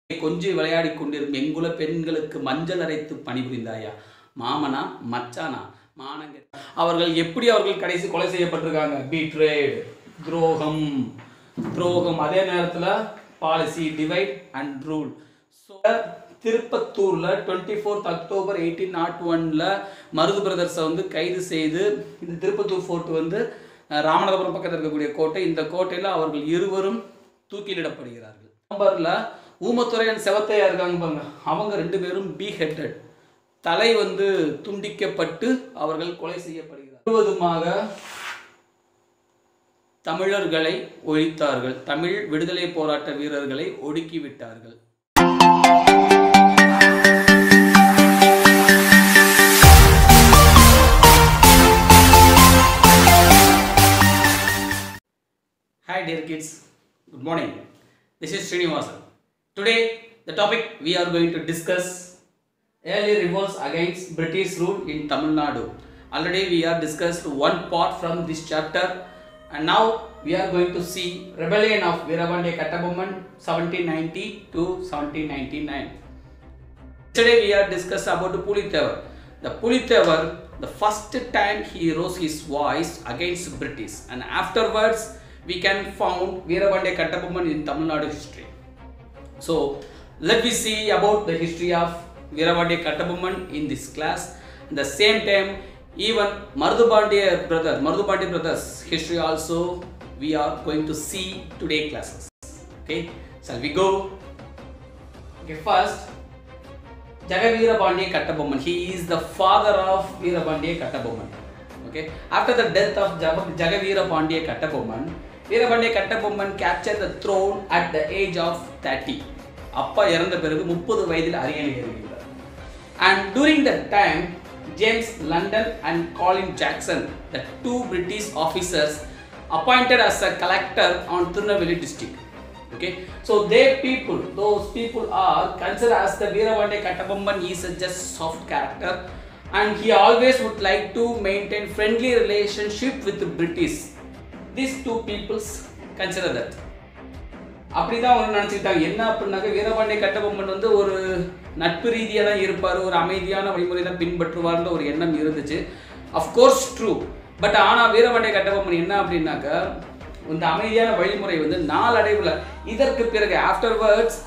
கொஞ்சி விளையாடி கொண்டிருக்கும் எங்குல பெண்களுக்கு மஞ்சள் அரைத்து பணிபுரிந்தாயா மாமனா மச்சானா மானங்க அவர்கள் எப்படி அவர்கள் கடைசி கொலை செய்யப்பட்டிருக்காங்க பீட்ரேட் துரோகம் துரோகம் அதே நேரத்தில் policy divide and rule so திருப்பத்தூரில் twenty fourth October eighteen not ஒனில் மருது பிரதர்ஸை வந்து கைது செய்து இந்த திருப்பத்தூர் ஃபோர்ட் வந்து அஹ், ராமநாதபுரம் பக்கத்தில் இருக்கக்கூடிய கோட்டை இந்த கோட்டையில் அவர்கள் இருவரும் தூக்கிலிடப்படுகிறார்கள் நவம்பரில் ஊமத்துறையன் செவத்தையா இருக்காங்க பாருங்க அவங்க ரெண்டு பேரும் பி ஹெட்டட் தலை வந்து துண்டிக்கப்பட்டு அவர்கள் கொலை செய்யப்படுகிறார் முழுவதுமாக தமிழர்களை ஒழித்தார்கள் தமிழ் விடுதலை போராட்ட வீரர்களை ஒடுக்கிவிட்டார்கள் Hi dear kids, good morning. This is Srinivasan. Today the topic we are going to discuss early revolts against British rule in Tamil Nadu. Already we have discussed one part from this chapter and now we are going to see rebellion of Veerabandi Kattabomman 1790 to 1799. Yesterday we have discussed about the Pulitevar. The Pulitevar, the first time he rose his voice against British and afterwards we can found Veerabandi Kattabomman in Tamil Nadu history. So let me see about the history of Veerabandi Kattabomman in this class. At the same time, even Marudubandi brother, Marudubandi brothers history also we are going to see today classes. Okay, shall we go? Okay, first Jagaveerabandi Kattabomman. He is the father of Veerabandi Kattabomman. Okay. After the death of Jag- Jagaveerabandi Kattabomman, Veerabandi Kattabomman captured the throne at the age of 30. அப்பா இறந்த பிறகு முப்பது வயதில் அரியணை ஏறுகிறார் and during that time James London and Colin Jackson the two British officers appointed as a collector on Tirunelveli district okay so they people those people are considered as the Veeravande Kattabomman is a just soft character and he always would like to maintain friendly relationship with the British these two peoples consider that அப்படிதான் அவங்க நினச்சிக்கிட்டாங்க என்ன அப்படின்னாக்க வீரபாண்டிய கட்டபொம்மன் வந்து ஒரு நட்பு ரீதியாக தான் இருப்பார் ஒரு அமைதியான வழிமுறை தான் பின்பற்றுவார்ன்ற ஒரு எண்ணம் இருந்துச்சு அஃப்கோர்ஸ் ட்ரூ பட் ஆனால் வீரபாண்டிய கட்டபொம்மன் என்ன அப்படின்னாக்க இந்த அமைதியான வழிமுறை வந்து நாளடைவில் இதற்கு பிறகு ஆஃப்டர்வர்ட்ஸ்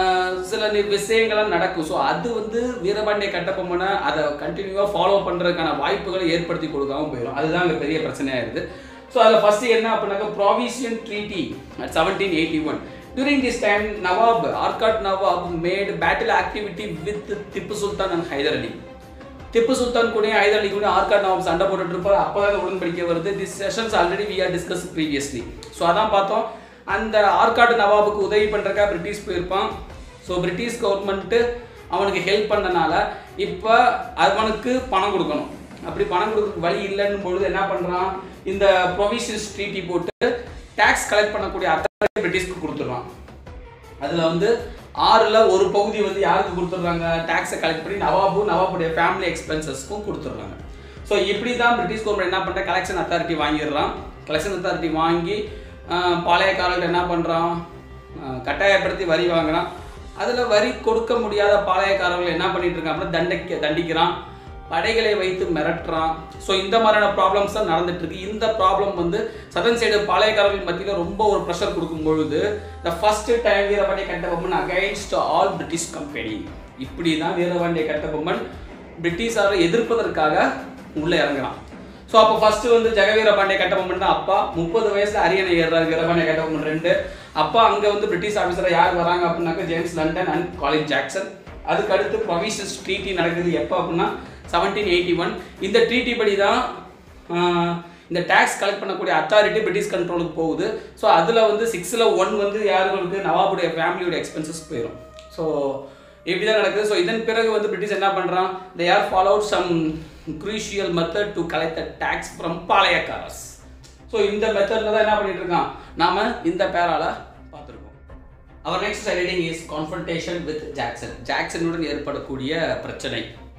சில நி- விஷயங்கள்லாம் நடக்கும் ஸோ அது வந்து வீரபாண்டிய கட்டபொம்மனை அதை கண்டினியூவாக ஃபாலோ பண்ணுறதுக்கான வாய்ப்புகளை ஏற்படுத்தி கொடுக்காம போயிடும் அதுதான் அங்கே பெரிய பிரச்சனையாயிருது ஸோ அதில் ஃபஸ்ட்டு என்ன அப்படின்னாக்க provision treaty at seventeen eighty one During this time, Nawab, Arcot Nawab made battle activity with Tipu Sultan and Hyder Ali. Tipu Sultan கூட ஹைதர் அலி கூட ஆர்காட் நவாப் சண்டை போட்டுட்டு இருப்பார் அப்போ தான் உடன்படிக்கை வருது this sessions already we are discuss previously so அதான் பார்த்தோம் அந்த ஆர்காட் நவாபுக்கு உதவி பண்ணுறக்கா பிரிட்டிஷ் போயிருப்பான் ஸோ பிரிட்டிஷ் கவர்மெண்ட்டு அவனுக்கு ஹெல்ப் பண்ணனால இப்போ அவனுக்கு பணம் கொடுக்கணும் அப்படி பணம் கொடுக்க வழி இல்லைன்னு பொழுது என்ன பண்ணுறான் இந்த ப்ரொவிஷன்ஸ் ட்ரீட்டி போட்டு டேக்ஸ் கலெக்ட் பண்ணக்கூடிய அத்தாரிட்டி பிரிட்டிஷ்க்கு கொடுத்துட்றான் அதில் வந்து ஆறில் ஒரு பகுதி வந்து யாருக்கு கொடுத்துட்றாங்க டேக்ஸை கலெக்ட் பண்ணி நவாபு நவாபுடைய ஃபேமிலி எக்ஸ்பென்சஸ்க்கும் கொடுத்துட்றாங்க ஸோ இப்படி தான் பிரிட்டிஷ் கவர்மெண்ட் என்ன பண்ணுற கலெக்ஷன் அத்தாரிட்டி வாங்கிடுறான் கலெக்ஷன் அத்தாரிட்டி வாங்கி ஆஹ், பாளையக்காரர்கள் என்ன பண்ணுறான் கட்டாயப்படுத்தி வரி வாங்குறான் அதில் வரி கொடுக்க முடியாத பாளையக்காரர்கள் என்ன பண்ணிட்டு இருக்காங்க அப்படின்னா தண்டிக்க தண்டிக்கிறான் படைகளை வைத்து மிரட்டுறான் ஸோ இந்த மாதிரியான ப்ராப்ளம்ஸ் தான் நடந்துட்டு இருக்கு இந்த ப்ராப்ளம் வந்து சதன் சைடு பாளையக்காரர்கள் மத்தியில் ரொம்ப ஒரு ப்ரெஷர் கொடுக்கும் பொழுது the first time Veerapandiya Kattabomman against all British company இப்படி தான் வீரபாண்டிய கட்டபொம்மன் பிரிட்டிஷாரை எதிர்ப்பதற்காக உள்ளே இறங்குறான் ஸோ அப்போ ஃபர்ஸ்ட் வந்து ஜெகவீரபாண்டிய கட்டபொம்மன் தான் அப்பா முப்பது வயசுல அரியணை ஏறுறாரு வீரபாண்டிய கட்டபொம்மன் ரெண்டு அப்பா அங்கே வந்து பிரிட்டிஷ் ஆஃபீஸர் யார் வராங்க அப்படின்னாக்க James London and Colin Jackson அதுக்கு அடுத்து ப்ரொவிஷன்ஸ் ட்ரீட்டி நடக்குது எப்போ அப்படின்னா செவன்டீன் எயிட்டி ஒன் இந்த ட்ரீட்டி படி தான் ஆஹ், இந்த டேக்ஸ் கலெக்ட் பண்ணக்கூடிய அத்தாரிட்டி பிரிட்டிஷ் கண்ட்ரோலுக்கு போகுது ஸோ அதில் வந்து சிக்ஸில் ஒன் வந்து யாருக்கு நவாபுடைய ஃபேமிலியோட எக்ஸ்பென்சஸ் போயிடும் ஸோ இப்படி தான் நடக்குது ஸோ இதன் பிறகு வந்து பிரிட்டிஷ் என்ன பண்ணுறான் they are followed some crucial method to collect the tax from பாளையக்காரஸ் ஸோ இந்த மெத்தடில் தான் என்ன பண்ணிட்டு இருக்கான் நாம இந்த பேரால பார்த்துருக்கோம் அவர் next reading is confrontation with Jackson ஜாக்சனுடன் ஏற்படக்கூடிய பிரச்சனை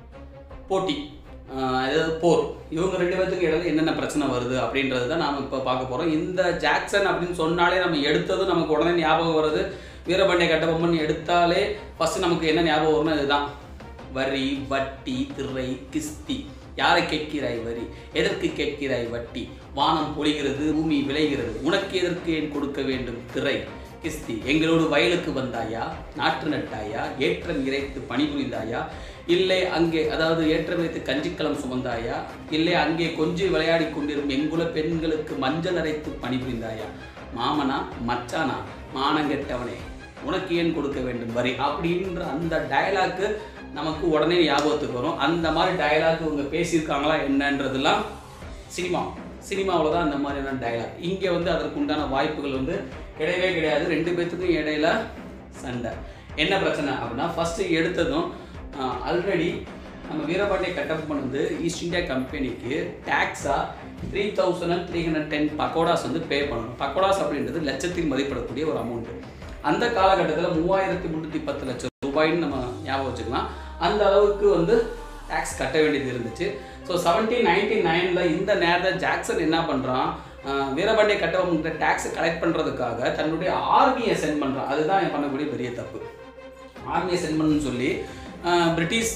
போட்டி ஆஹ் அதாவது போர் இவங்க ரெண்டு பேர்த்துக்கு இடையில என்னென்ன பிரச்சனை வருது அப்படின்றது தான் நாம் இப்போ பார்க்க போகிறோம் இந்த ஜாக்சன் அப்படின்னு சொன்னாலே நம்ம எடுத்ததும் நமக்கு உடனே ஞாபகம் வருது வீரபாண்டிய கட்டபொம்மன் எடுத்தாலே ஃபர்ஸ்ட் நமக்கு என்ன ஞாபகம் வரும்னா இதுதான் வரி வட்டி திரை கிஸ்தி யாரை கேட்கிறாய் வரி எதற்கு கேட்கிறாய் வட்டி வானம் பொழிகிறது பூமி விளைகிறது உனக்கு எதற்கு ஏன் கொடுக்க வேண்டும் திரை கிஸ்தி எங்களோடு வயலுக்கு வந்தாயா நாற்று நட்டாயா ஏற்றம் இறைத்து பணிபுரிந்தாயா இல்லை அங்கே அதாவது ஏற்றம் இறைத்து கஞ்சிக்களம் சுமந்தாயா இல்லை அங்கே கொஞ்சி விளையாடி கொண்டிரும் எங்குல பெண்களுக்கு மஞ்சள் அரைத்து பணிபுரிந்தாயா மாமனா மச்சானா மானங்கெட்டவனே உனக்கு ஏன் கொடுக்க வேண்டும் வரி அப்படின்ற அந்த டயலாக்கு நமக்கு உடனே ஞாபகத்துக்கு வரும் அந்த மாதிரி டயலாக் இவங்க பேசியிருக்காங்களா என்னன்றதெல்லாம் சினிமா சினிமாவில் தான் அந்த மாதிரியான டயலாக் இங்கே வந்து அதற்கு உண்டான வாய்ப்புகள் வந்து கிடையவே கிடையாது ரெண்டு பேர்த்துக்கும் இடையில சண்டை என்ன பிரச்சனை அப்படின்னா ஃபஸ்ட்டு எடுத்ததும் ஆல்ரெடி நம்ம வீரபாண்டிய கட்டப்பன் வந்து ஈஸ்ட் இந்தியா கம்பெனிக்கு டேக்ஸாக three thousand and three hundred ten pakodas வந்து பே பண்ணணும் பக்கோடாஸ் அப்படின்றது லட்சத்தில் மதிப்பிடக்கூடிய ஒரு அமௌண்ட்டு அந்த காலகட்டத்தில் மூவாயிரத்தி முந்நூற்றி பத்து லட்சம் ரூபாய்ன்னு நம்ம ஞாபகம் வச்சுக்கலாம் அந்த அளவுக்கு வந்து டேக்ஸ் கட்ட வேண்டியது இருந்துச்சு ஸோ செவன்டீன் நைன்டி நைனில் இந்த நேரத்தில் ஜாக்சன் என்ன பண்ணுறான் வீரபாண்டிய கட்டபொம்மன்கிட்ட டேக்ஸை கலெக்ட் பண்ணுறதுக்காக தன்னுடைய ஆர்மியை சென்ட் பண்ணுறான் அதுதான் பண்ணக்கூடிய பெரிய தப்பு ஆர்மியை சென்ட் பண்ணுன்னு சொல்லி ஆஹ், பிரிட்டிஷ்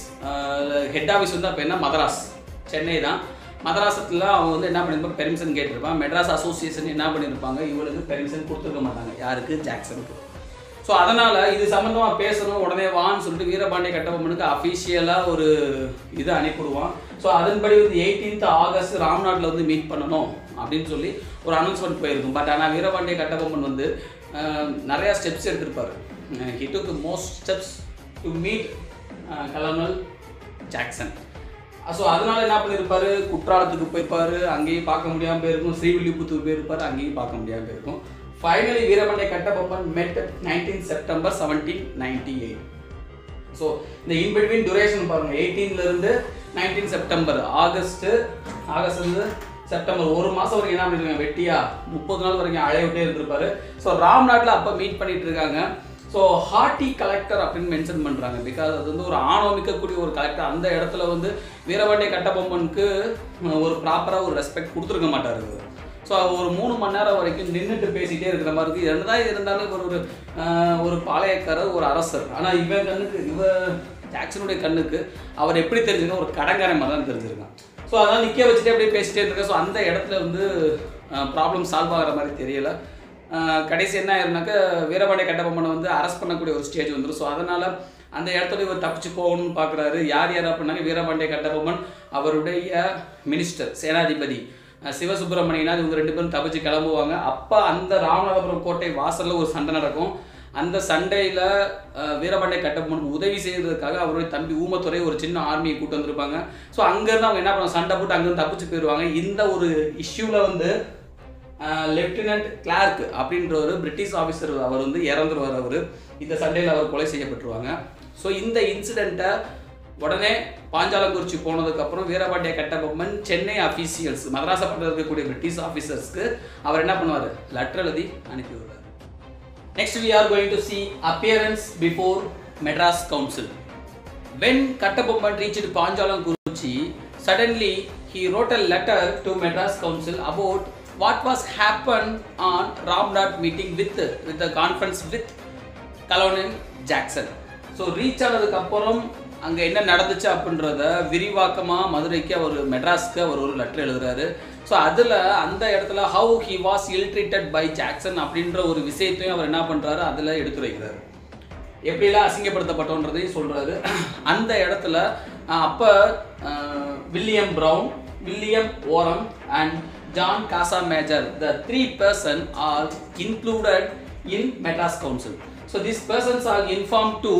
ஹெட் ஆஃபீஸ் வந்து அப்போ என்ன மதராஸ் சென்னை தான் மதராசத்தில் அவங்க வந்து என்ன பண்ணியிருப்பாங்க பெர்மிஷன் கேட்டிருப்பான் மெட்ராஸ் அசோசியேஷன் என்ன பண்ணியிருப்பாங்க இவளுக்கு பெர்மிஷன் கொடுத்துருக்க மாட்டாங்க யாருக்கு ஜாக்சனுக்கு ஸோ அதனால் இது சம்மந்தமாக பேசணும் உடனே வான்னு சொல்லிட்டு வீரபாண்டிய கட்டபொம்மனுக்கு அஃபிஷியலாக ஒரு இது அனுப்பிவிடுவான் ஸோ அதன்படி வந்து எயிட்டீன்த் ஆகஸ்ட் ராம்நாட்டில் வந்து மீட் பண்ணணும் அப்படின்னு சொல்லி ஒரு அனௌன்ஸ்மெண்ட் போயிருக்கும் பட் ஆனால் வீரபாண்டிய கட்டபொம்மன் வந்து அஹ், நிறையா ஸ்டெப்ஸ் எடுத்திருப்பாரு he took most steps to meet colonel Jackson so அதனால என்ன பண்ணியிருப்பாரு குற்றாலத்துக்கு போயிருப்பாரு அங்கேயும் பார்க்க முடியாமல் போயிருக்கும் ஸ்ரீவில்லிபுத்தூர் போயிருப்பாரு அங்கேயும் பார்க்க முடியாமல் போயிருக்கும் finally Veerapandiya Kattabomman met nineteen September seventeen ninety eight so இந்த இன்பிட்வீன் duration பாருங்க 18 ல இருந்து நைன்டீன் செப்டம்பர் ஆகஸ்ட் ஆகஸ்ட் இருந்து செப்டம்பர் ஒரு மாதம் வரைக்கும் என்ன பண்ணிருக்காங்க வெட்டியா முப்பது நாள் வரைக்கும் அழைய விட்டே இருந்திருப்பாரு ஸோ ராம்நாட்டில் அப்போ மீட் பண்ணிட்டு இருக்காங்க ஸோ ஹார்ட்டி கலெக்டர் அப்படின்னு மென்ஷன் பண்ணுறாங்க பிகாஸ் அது வந்து ஒரு ஆணவமிக்கக்கூடிய ஒரு கலெக்டர் அந்த இடத்துல வந்து வீரபாண்டிய கட்டபொம்மனுக்கு அஹ், ஒரு ப்ராப்பராக ஒரு ரெஸ்பெக்ட் கொடுத்துருக்க மாட்டார் இவரு. ஸோ ஒரு மூணு மணி நேரம் வரைக்கும் நின்றுட்டு பேசிகிட்டே இருக்கிற மாதிரி இருக்குது என்னதான் இருந்தாலும் இவர் ஒரு ஆஹ், ஒரு பாளையக்காரர் ஒரு அரசர் ஆனால் இவன் கண்ணுக்கு இவ ஜாக்சனுடைய கண்ணுக்கு அவர் எப்படி தெரிஞ்சுக்கணும் ஒரு கடங்காரன் மாதிரி தான் தெரிஞ்சிருக்கான் ஸோ அதனால் நிற்க வச்சுட்டே அப்படியே பேசிட்டே இருக்க ஸோ அந்த இடத்துல வந்து ப்ராப்ளம் சால்வ் ஆகிற மாதிரி தெரியல ஆஹ், கடைசி என்ன ஆயிருந்தாக்க வீரபாண்டிய கட்டபொம்மனை வந்து அரெஸ்ட் பண்ணக்கூடிய ஒரு ஸ்டேஜ் வந்துடும் ஸோ அதனால் அந்த இடத்துல இவர் தப்பிச்சு போகணும்னு பார்க்குறாரு யார் யார் அப்படின்னாங்க வீரபாண்டிய கட்டபொம்மன் அவருடைய மினிஸ்டர் சேனாதிபதி அஹ் சிவசுப்பிரமணியனார் இவங்க ரெண்டு பேரும் தப்பிச்சு கிளம்புவாங்க அப்போ அந்த ராமநாதபுரம் கோட்டை வாசலில் ஒரு சண்டை நடக்கும் அந்த சண்டையில் வீரபாண்டிய கட்டபொம்மனுக்கு உதவி செய்யறதுக்காக அவருடைய தம்பி ஊமத்துறை ஒரு சின்ன ஆர்மியை கூட்டு வந்திருப்பாங்க ஸோ அங்கேருந்து அவங்க என்ன பண்ணுவாங்க சண்டை போட்டு அங்கேருந்து தப்பிச்சு போயிடுவாங்க இந்த ஒரு இஷ்யூவில் வந்து லெப்டினன்ட் கிளார்க் அப்படின்ற ஒரு பிரிட்டிஷ் ஆஃபீஸர் அவர் வந்து இறந்துருவார் அவர் இந்த சண்டையில் அவர் கொலை செய்யப்பட்டுருவாங்க ஸோ இந்த இன்சிடெண்ட்டை உடனே பாஞ்சாலங்குறிச்சி போனதுக்கப்புறம் வீரபாண்டிய கட்டபொம்மன் சென்னை அஃபீஷியல்ஸ் மதராசப்பட்டில் இருக்கக்கூடிய பிரிட்டிஷ் ஆஃபீஸர்ஸ்க்கு அவர் என்ன பண்ணுவார் லெட்டர் எழுதி அனுப்பி விடுறாரு next we are going to see appearance before Madras council when Kattabomman reached Panchalankurichi suddenly he wrote a letter to madras council about what was happened on ramnat meeting with with the conference with colonel Jackson so reach ஆனதுக்கு அப்புறம் அங்கே என்ன நடந்துச்சு அப்படின்றத விரிவாக்கமாக மதுரைக்கு அவர் மெட்ராஸ்க்கு அவர் ஒரு letter எழுதுறாரு so அதில் அந்த இடத்துல how he was ill treated by Jackson அப்படின்ற ஒரு விஷயத்தையும் அவர் என்ன பண்ணுறாரு அதில் எடுத்து வைக்கிறாரு எப்படிலாம் அசிங்கப்படுத்தப்பட்டோன்றதையும் சொல்கிறாரு அந்த இடத்துல அஹ், அப்போ ah, William Brown William Oram and John Casamajor the three person are included in Madras council so this persons are inform to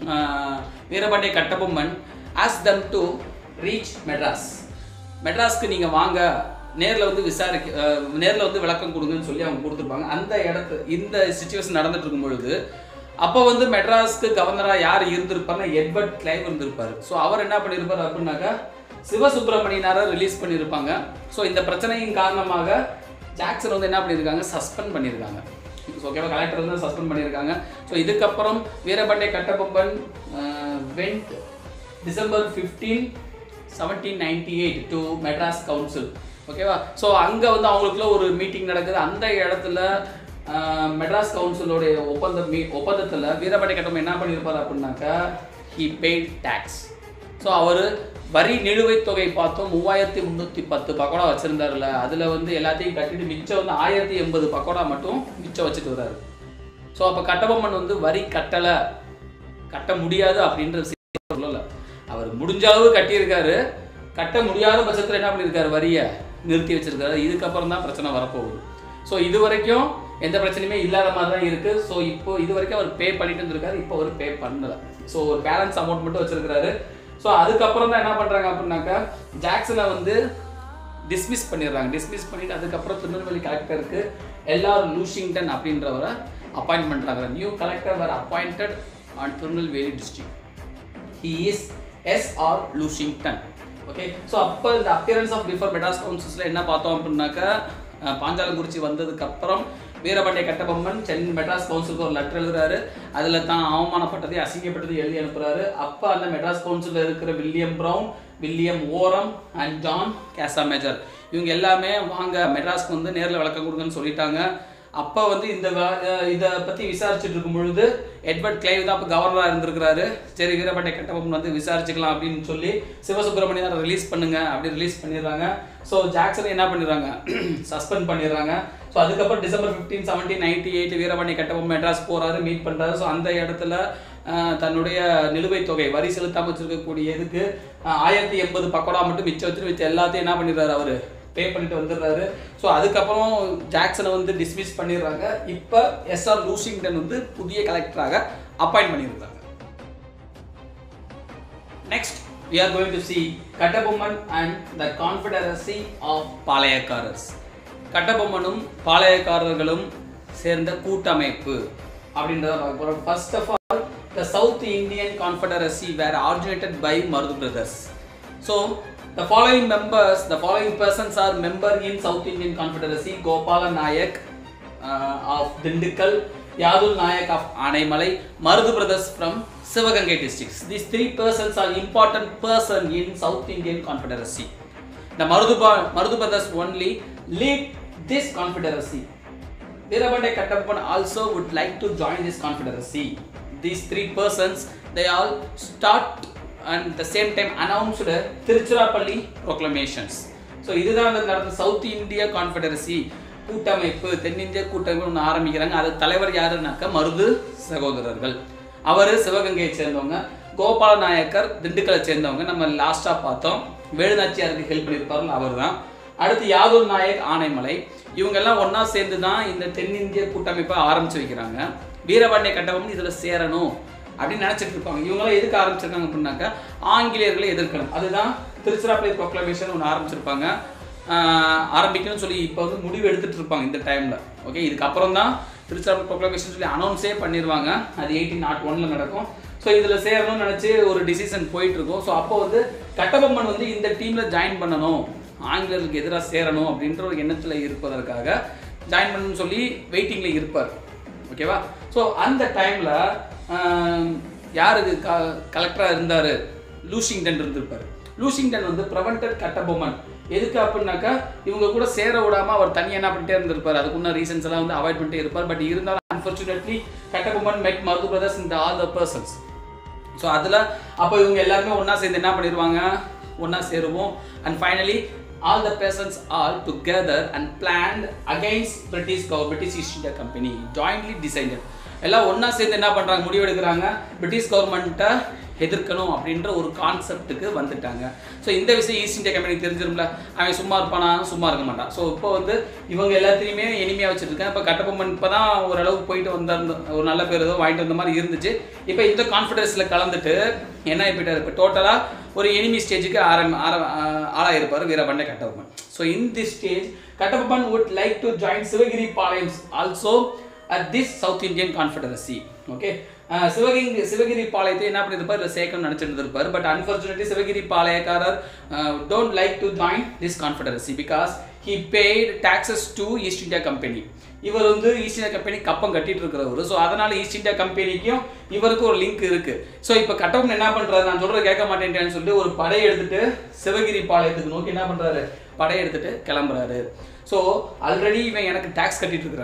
Veerapandiya Kattabomman as them to reach Madras மெட்ராஸ்க்கு நீங்கள் வாங்க நேரில் வந்து விசாரிக்க நேரில் வந்து விளக்கம் கொடுங்கன்னு சொல்லி அவங்க கொடுத்துருப்பாங்க அந்த இடத்து இந்த சுச்சுவேஷன் நடந்துட்டு இருக்கும் பொழுது அப்போ வந்து மெட்ராஸ்க்கு கவர்னராக யார் இருந்திருப்பாருன்னா எட்வர்ட் கிளைவ் இருந்திருப்பார் ஸோ அவர் என்ன பண்ணியிருப்பார் அப்படின்னாக்கா சிவசுப்பிரமணியனாரை ரிலீஸ் பண்ணியிருப்பாங்க ஸோ இந்த பிரச்சனையின் காரணமாக ஜாக்சன் வந்து என்ன பண்ணியிருக்காங்க சஸ்பெண்ட் பண்ணியிருக்காங்க ஸோ ஓகேவா கலெக்டர் வந்து சஸ்பெண்ட் பண்ணியிருக்காங்க ஸோ இதுக்கப்புறம் Veerapandiya Kattabomman went December fifteen seventeen ninety eight to Madras council ஓகேவா ஸோ அங்கே வந்து அவங்களுக்குள்ள ஒரு மீட்டிங் நடக்குது அந்த இடத்துல மெட்ராஸ் கவுன்சிலோடைய ஒப்பந்தம் மீ ஒப்பந்தத்தில் வீரபாண்டிய கட்டபொம்மன் என்ன பண்ணியிருப்பார் அப்படின்னாக்கா ஹி பெய்ட் டேக்ஸ் ஸோ அவர் வரி நிலுவைத் தொகை பார்த்தோம் மூவாயிரத்தி முந்நூற்றி பத்து பக்கோடா வச்சுருந்தாருல அதில் வந்து எல்லாத்தையும் கட்டிட்டு மிச்சம் வந்து ஆயிரத்தி எண்பது பக்கோடா மட்டும் மிச்சம் வச்சுட்டு வர்றாரு ஸோ அப்போ கட்டபொம்மன் வந்து வரி கட்டலை கட்ட முடியாது அப்படின்ற விஷயம் சொல்லலை அவர் முடிஞ்ச அளவு கட்டியிருக்காரு கட்ட முடியாத பட்சத்தில் என்ன பண்ணியிருக்காரு வரியை நிறுத்தி வச்சிருக்காரு இதுக்கப்புறம் தான் பிரச்சனை வரப்போகுது ஸோ இது வரைக்கும் எந்த பிரச்சனையுமே இல்லாத மாதிரி தான் இருக்குது ஸோ இப்போ இது வரைக்கும் அவர் பே பண்ணிட்டு இருந்திருக்காரு இப்போ அவர் பே பண்ணல ஸோ ஒரு பேலன்ஸ் அமௌண்ட் மட்டும் வச்சிருக்காரு ஸோ அதுக்கப்புறம் தான் என்ன பண்ணுறாங்க அப்படின்னாக்கா ஜாக்சனை வந்து டிஸ்மிஸ் பண்ணிடுறாங்க டிஸ்மிஸ் பண்ணிட்டு அதுக்கப்புறம் திருநெல்வேலி கலெக்டருக்கு எல்ஆர் லூஷிங்டன் அப்படின்றவரை அப்பாயின்ட் பண்ணுறாங்க new collector were appointed on Tirunelveli district he is SR Lushington okay so அப்போ இந்த அப்பியரன்ஸ் ஆஃப் பிஃபோர் மெட்ராஸ் கவுன்சில்ஸில் என்ன பார்த்தோம் அப்படின்னாக்கா அஹ், பாஞ்சாலங்குறிச்சி வந்ததுக்கப்புறம் வீரபாண்டிய கட்டபொம்மன் சென்னை மெட்ராஸ் கவுன்சிலுக்கு ஒரு லெட்டர் எழுதுறாரு அதில் தான் அவமானப்பட்டதை அசிங்கப்பட்டதை எழுதி அனுப்புறாரு அப்போ அந்த மெட்ராஸ் கவுன்சிலில் இருக்கிற William Brown William Oram and John Casamajor இவங்க எல்லாமே வாங்க மெட்ராஸ்க்கு வந்து நேரில் விளக்கம் கொடுங்கன்னு சொல்லிட்டாங்க அப்போ வந்து இந்த இதை பற்றி விசாரிச்சுட்டு இருக்கும் பொழுது எட்வர்ட் கிளைவ் தான் அப்போ கவர்னராக இருந்திருக்கிறாரு சரி வீரபாண்டிய கட்டபொம்மன் வந்து விசாரிச்சுக்கலாம் அப்படின்னு சொல்லி சிவசுப்பிரமணியன் ரிலீஸ் பண்ணுங்க அப்படி ரிலீஸ் பண்ணிடுறாங்க ஸோ ஜாக்சனை என்ன பண்ணிடுறாங்க சஸ்பெண்ட் பண்ணிடுறாங்க ஸோ அதுக்கப்புறம் December fifteen seventeen ninety eight Veerapandiya Kattabomman Madras போறாரு மீட் பண்றாரு ஸோ அந்த இடத்துல அஹ், தன்னுடைய நிலுவைத் தொகை வரி செலுத்தாமல் வச்சிருக்கக்கூடிய இதுக்கு அஹ், ஆயிரத்தி எண்பது பக்கோடா மட்டும் மிச்சம் வச்சுட்டு மிச்சம் எல்லாத்தையும் என்ன பண்ணிடுறாரு அவரு பே பண்ணிட்டு வந்துடுறாரு ஸோ அதுக்கப்புறம் ஜாக்சனை வந்து டிஸ்மிஸ் பண்ணிடுறாங்க இப்போ எஸ்ஆர் லூசிங்டன் வந்து புதிய கலெக்டராக அப்பாயிண்ட் பண்ணியிருக்காங்க next we are going to see Kattabomman and the confederacy of பாளையக்காரர்ஸ் கட்டபொம்மனும் பாளையக்காரர்களும் சேர்ந்த கூட்டமைப்பு அப்படின்றத பார்க்க போகிறோம் first of all the south Indian confederacy were originated by Marudhu brothers so the following members the following persons are member in south Indian confederacy Gopala Nayak of Dindigul Yadul Nayak of Anaimalai Marudhu brothers from Sivaganga districts these three persons are important person in south indian confederacy the maruduba marudu brothers only lead this confederacy Veerabhadai Kattappan also would like to join this confederacy. These three persons, they all start and the same time announced Tiruchirappalli proclamations. So இதுதான் வந்து நடந்த south India confederacy கூட்டமைப்பு தென்னிந்திய கூட்டமைப்பு ஒன்று ஆரம்பிக்கிறாங்க அது தலைவர் யாருன்னாக்கா மருது சகோதரர்கள் அவர் சிவகங்கையை சேர்ந்தவங்க கோபால நாயக்கர் திண்டுக்கலை சேர்ந்தவங்க நம்ம லாஸ்ட்டாக பார்த்தோம் வேலுநாச்சியாருக்கு ஹெல்ப் பண்ணியிருப்பார்கள் அவர் தான் அடுத்து யாதுல் நாயக் ஆனைமலை இவங்கெல்லாம் ஒன்றா சேர்ந்து தான் இந்த தென்னிந்திய கூட்டமைப்பை ஆரம்பிச்சு வைக்கிறாங்க வீரபாண்டிய கட்டபொம்மன் இதில் சேரணும் அப்படின்னு நினச்சிட்டு இருப்பாங்க இவங்களாம் எதுக்கு ஆரம்பிச்சிருக்காங்க அப்படின்னாக்கா ஆங்கிலேயர்களை எதிர்க்கணும் அதுதான் திருச்சிராப்பள்ளி ப்ரொக்ளமேஷன் ஒன்று ஆரம்பிச்சிருப்பாங்க ஆஹ் ஆரம்பிக்கணும்னு சொல்லி இப்போ வந்து முடிவு எடுத்துட்டு இருப்பாங்க இந்த டைமில் ஓகே இதுக்கப்புறம் தான் திருச்சிராப்பள்ளி ப்ரொக்ளமேஷன் சொல்லி அனௌன்ஸே பண்ணிடுவாங்க அது எயிட்டீன் நாட் ஒனில் நடக்கும் ஸோ இதில் சேரணும்னு நினச்சி ஒரு டிசிஷன் போயிட்டு இருக்கும் ஸோ அப்போ வந்து கட்டபொம்மன் வந்து இந்த டீமில் ஜாயின் பண்ணணும் ஆங்கிலேயர்களுக்கு எதிராக சேரணும் அப்படின்ற ஒரு எண்ணத்தில் இருப்பதற்காக ஜாயின் பண்ணணும்னு சொல்லி வெயிட்டிங்கில் இருப்பார் ஓகேவா ஸோ அந்த டைமில் யார் இது க கலெக்டராக இருந்தார் லூஷிங்டன் இருந்திருப்பார் லூஷிங்டன் வந்து பிரவன்டட் கட்டபொம்மன் எதுக்கு அப்படின்னாக்கா இவங்க கூட சேர விடாம அவர் தனியாக என்ன பண்ணிட்டே இருந்திருப்பார் அதுக்குள்ள ரீசன்ஸ் எல்லாம் வந்து அவாய்ட் பண்ணிட்டே இருப்பார் பட் இருந்தாலும் unfortunately Kattabomman met Marudhu brothers இந்த ஆல் த பர்சன்ஸ் ஸோ அதில் அப்போ இவங்க எல்லாருமே ஒன்றா சேர்ந்து என்ன பண்ணிடுவாங்க ஒன்றா சேருவோம் and finally all the persons all together and planned against British cover British east India company jointly decided எல்லாம் ஒன்றா சேர்ந்து என்ன பண்ணுறாங்க முடிவெடுக்கிறாங்க பிரிட்டிஷ் கவர்மெண்ட்டை எதிர்க்கணும் அப்படின்ற ஒரு கான்செப்ட்டுக்கு வந்துட்டாங்க ஸோ இந்த விஷயம் ஈஸ்ட் இந்தியா கம்பெனி தெரிஞ்சிரும்ல அவன் சும்மா இருப்பானா சும்மா இருக்க மாட்டான் ஸோ இப்போ வந்து இவங்க எல்லாத்தையுமே இனிமையாக வச்சுருக்கேன் இப்போ கட்டபொம்மன் இப்போ தான் ஓரளவுக்கு போயிட்டு வந்தார் ஒரு நல்ல பேர் ஏதோ வாங்கிட்டு வந்த மாதிரி இருந்துச்சு இப்போ இந்த கான்ஃபிடன்ஸில் கலந்துட்டு என்ன ஆகிட்டார் இப்போ டோட்டலாக ஒரு எனிமி ஸ்டேஜுக்கு ஆரம் ஆர ஆளாயிருப்பார் Veerapandiya Kattabomman so in this stage Kattabomman would like to join Sivagiri பாளையம்ஸ் also at this south Indian confederacy okay Sivagiri Sivagiri பாளையத்தை என்ன பண்ணியிருப்பார் இல்லை சேர்க்கணும்னு நினச்சிட்டு இருப்பார் பட் அன்ஃபார்ச்சுனேட்லி சிவகிரி பாளையக்காரர் don't like to join this confederacy because he paid taxes to east India company இவர் வந்து ஈஸ்ட் இந்தியா கம்பெனி கப்பம் கட்டிட்டு இருக்கிறவர் ஸோ அதனால ஈஸ்ட் இந்தியா கம்பெனிக்கும் இவருக்கும் ஒரு லிங்க் இருக்கு ஸோ இப்போ கட்டபொம்மன் என்ன பண்றாரு நான் சொல்றது கேட்க மாட்டேன்ட்டேன்னு சொல்லிட்டு ஒரு படை எடுத்துட்டு சிவகிரி பாளையத்துக்கு நோக்கி என்ன பண்றாரு படை எடுத்துட்டு கிளம்புறாரு ஸோ ஆல்ரெடி இவன் எனக்கு டாக்ஸ் கட்டிட்டு இருக்கிறாங்க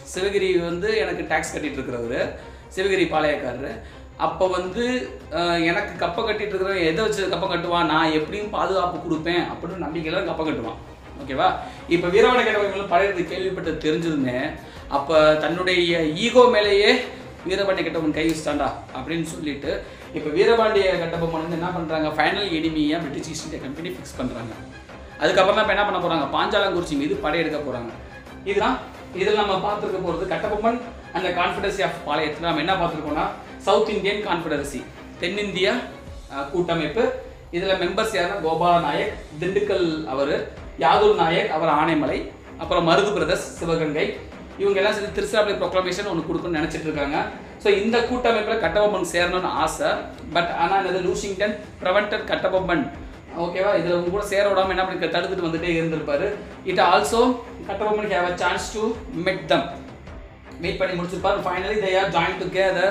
சிவகிரி வந்து எனக்கு டேக்ஸ் கட்டிட்டு இருக்கிறவர் சிவகிரி பாளையக்காரரு அப்போ வந்து அஹ், எனக்கு கப்பம் கட்டிட்டு இருக்கிறவன் எதை வச்சு கப்பம் கட்டுவான் நான் எப்படியும் பாதுகாப்பு கொடுப்பேன் அப்படின்னு நம்பிக்கையில கப்பம் கட்டுவான் ஓகேவா இப்போ வீரவாண கட்டவங்களும் பழையது கேள்விப்பட்டு தெரிஞ்சிருந்தேன் அப்போ தன்னுடைய ஈகோ மேலேயே வீரபாண்டிய கட்டபொம்மன் கை வச்சிட்டாண்டா அப்படின்னு சொல்லிட்டு இப்போ வீரபாண்டிய கட்டபொம்மன் வந்து என்ன பண்ணுறாங்க ஃபைனல் எனிமியாக British east India company fix பண்ணுறாங்க அதுக்கப்புறம் தான் இப்போ என்ன பண்ண போகிறாங்க பாஞ்சாலங்குறிச்சி மீது படையெடுக்க போகிறாங்க இதுதான் இதில் நம்ம பார்த்துருக்க போகிறது கட்டபொம்மன் அந்த கான்ஃபிடன்சி ஆஃப் பாளையத்தில் நம்ம என்ன பார்த்துருக்கோம்னா சவுத் இந்தியன் கான்ஃபெடரசி தென்னிந்திய அஹ், கூட்டமைப்பு இதில் மெம்பர்ஸ் யாருன்னா கோபால நாயக் திண்டுக்கல் அவர் யாதூர் நாயக் அவர் ஆனைமலை அப்புறம் மருது பிரதர்ஸ் சிவகங்கை இவங்க எல்லாம் சேர்ந்து திருச்சிராப்பள்ளி ப்ரொக்ளமேஷன் ஒன்று கொடுக்கணும்னு நினச்சிட்டு இருக்காங்க ஸோ இந்த கூட்டமைப்பில் கட்டபொம்மன் சேரணும்னு ஆசை பட் ஆனால் இது லூசிங்டன் ப்ரவெண்டட் கட்டபொம்மன் ஓகேவா இதில் உங்க கூட சேர விடாம என்ன பண்ணி தடுத்துட்டு வந்துட்டே இருந்திருப்பாரு it also Kattabomman have a chance to met them wait பண்ணி முடிச்சிருப்பார் finally they are join together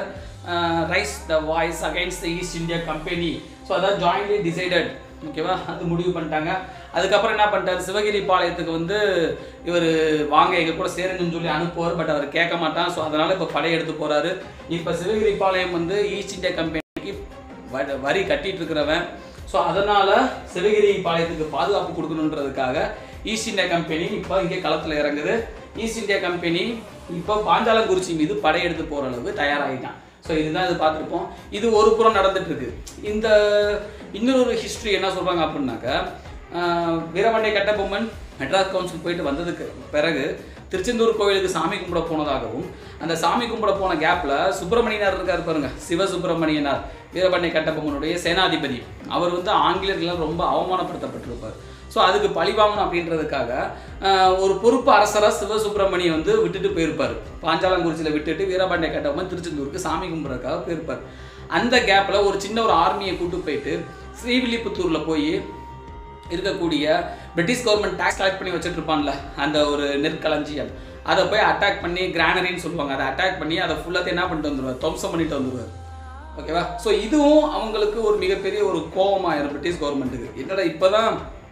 rise the voice against the east India company so அதான் ஜாயின்லி டிசைடட் ஓகேவா அது முடிவு பண்ணிட்டாங்க அதுக்கப்புறம் என்ன பண்ணிட்டாரு சிவகிரி பாளையத்துக்கு வந்து இவர் வாங்க எங்க கூட சேருங்கன்னு சொல்லி அனுப்புவார் பட் அவர் கேட்க மாட்டான் ஸோ அதனால இப்போ படையெடுத்து போறாரு இப்போ சிவகிரி பாளையம் வந்து ஈஸ்ட் இந்தியா கம்பெனிக்கு வ- வரி கட்டிட்டு இருக்கிறவன் ஸோ அதனால சிவகிரி பாளையத்துக்கு பாதுகாப்பு கொடுக்கணுன்றதுக்காக ஈஸ்ட் இந்தியா கம்பெனி இப்போ இங்கே களத்தில் இறங்குது ஈஸ்ட் இந்தியா கம்பெனி இப்போ பாஞ்சாலங்குறிச்சி மீது படையெடுத்து போகிற அளவுக்கு தயாராகிட்டான் ஸோ இதுதான் இது பார்த்துருப்போம் இது ஒரு புறம் நடந்துட்டு இருக்கு இந்த இன்னொரு ஹிஸ்ட்ரி என்ன சொல்கிறாங்க அப்படின்னாக்கா ஆஹ், வீரபாண்டிய கட்டபொம்மன் மெட்ராஸ் கவுன்சில் போயிட்டு வந்ததுக்கு பிறகு திருச்செந்தூர் கோயிலுக்கு சாமி கும்பிட போனதாகவும் அந்த சாமி கும்பிட போன கேப்பில் சுப்பிரமணியனார் இருக்கார் பாருங்க சிவ சுப்பிரமணியனார் வீரபாண்டிய கட்டபொம்மனுடைய சேனாதிபதி அவர் வந்து ஆங்கிலேயர்களால் ரொம்ப அவமானப்படுத்தப்பட்டிருப்பார் ஸோ அதுக்கு பழிவாங்கணும் அப்படின்றதுக்காக ஆஹ், ஒரு பொறுப்பு அரசராக சிவசுப்பிரமணியம் வந்து விட்டுட்டு போயிருப்பார் பாஞ்சாலங்குறிச்சியில் விட்டுட்டு வீரபாண்டிய கட்டபொம்மன் திருச்செந்தூருக்கு சாமி கும்பிட்றதுக்காக போயிருப்பார் அந்த கேப்பில் ஒரு சின்ன ஒரு ஆர்மியை கூட்டு போயிட்டு ஸ்ரீவில்லிபுத்தூரில் போய் இருக்கக்கூடிய பிரிட்டிஷ் கவர்மெண்ட் டேக்ஸ் கலெக்ட் பண்ணி வச்சுட்டு இருப்பான்ல அந்த ஒரு நெற்களஞ்சியம் அதை போய் அட்டாக் பண்ணி கிரானரின்னு சொல்லுவாங்க அதை அட்டாக் பண்ணி அதை ஃபுல்லாத்தையும் என்ன பண்ணிட்டு வந்துருவார் துவம்சம் பண்ணிட்டு வந்துருவார் ஓகேவா ஸோ இதுவும் அவங்களுக்கு ஒரு மிகப்பெரிய ஒரு கோபமாயிரும் பிரிட்டிஷ் கவர்மெண்ட்டுக்கு என்னடா இப்போதான்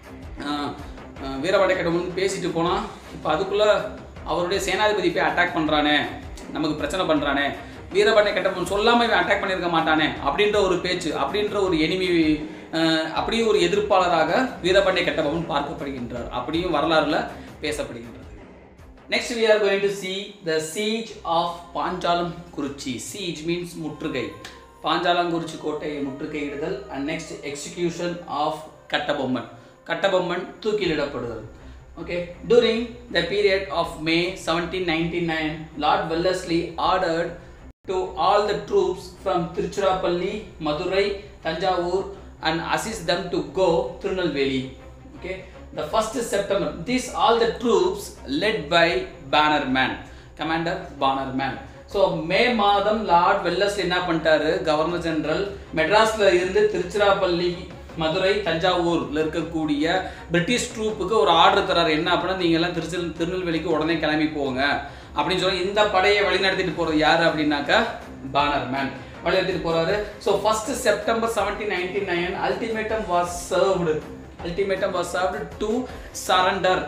வீரபாண்டிய கட்டபொம்மன் வந்து பேசிட்டு போனால் இப்போ அதுக்குள்ளே அவருடைய சேனாதிபதி போய் அட்டாக் பண்ணுறானே நமக்கு பிரச்சனை பண்ணுறானே வீரபாண்டிய கட்டபொம்மன் சொல்லாமல் இவன் அட்டாக் பண்ணியிருக்க மாட்டானே அப்படின்ற ஒரு பேச்சு அப்படின்ற ஒரு எனிமி அப்படியும் ஒரு எதிர்ப்பாளராக வீரபாண்டிய கட்டபொம்மன் பார்க்கப்படுகின்றார் அப்படியும் வரலாறுல பேசப்படுகின்றது next we are going to see the siege of Panchalankurichi siege means முற்றுகை பாஞ்சாலங்குறிச்சி கோட்டையை முற்றுகையிடுதல் and next execution of Kattabomman Kattabomman தூக்கிலிடப்படுதல் okay during the period of May 1799 Lord Wellesley ordered to all the troops from Tiruchirappalli, Madurai, Tanjavur and assist them to go Tirunelveli. Okay, the first September. These all the troops led by Bannerman, Commander Bannerman. So மே மாதம் lord Wellesley என்ன பண்ணிட்டாரு governor general மெட்ராஸ்ல இருந்து திருச்சிராப்பள்ளி மதுரை தஞ்சாவூர்ல இருக்கக்கூடிய British ட்ரூப்புக்கு ஒரு order தராரு என்ன அப்படின்னா நீங்க எல்லாம் திருச்சி திருநெல்வேலிக்கு உடனே கிளம்பி போங்க அப்படின்னு சொல்லி இந்த படையை வழிநடத்திட்டு போறது யாரு அப்படின்னாக்கா பானர் மேன் வழிநடத்திட்டு போறாரு so first September seventeen ninety nine ultimatum was served ultimatum was served to surrender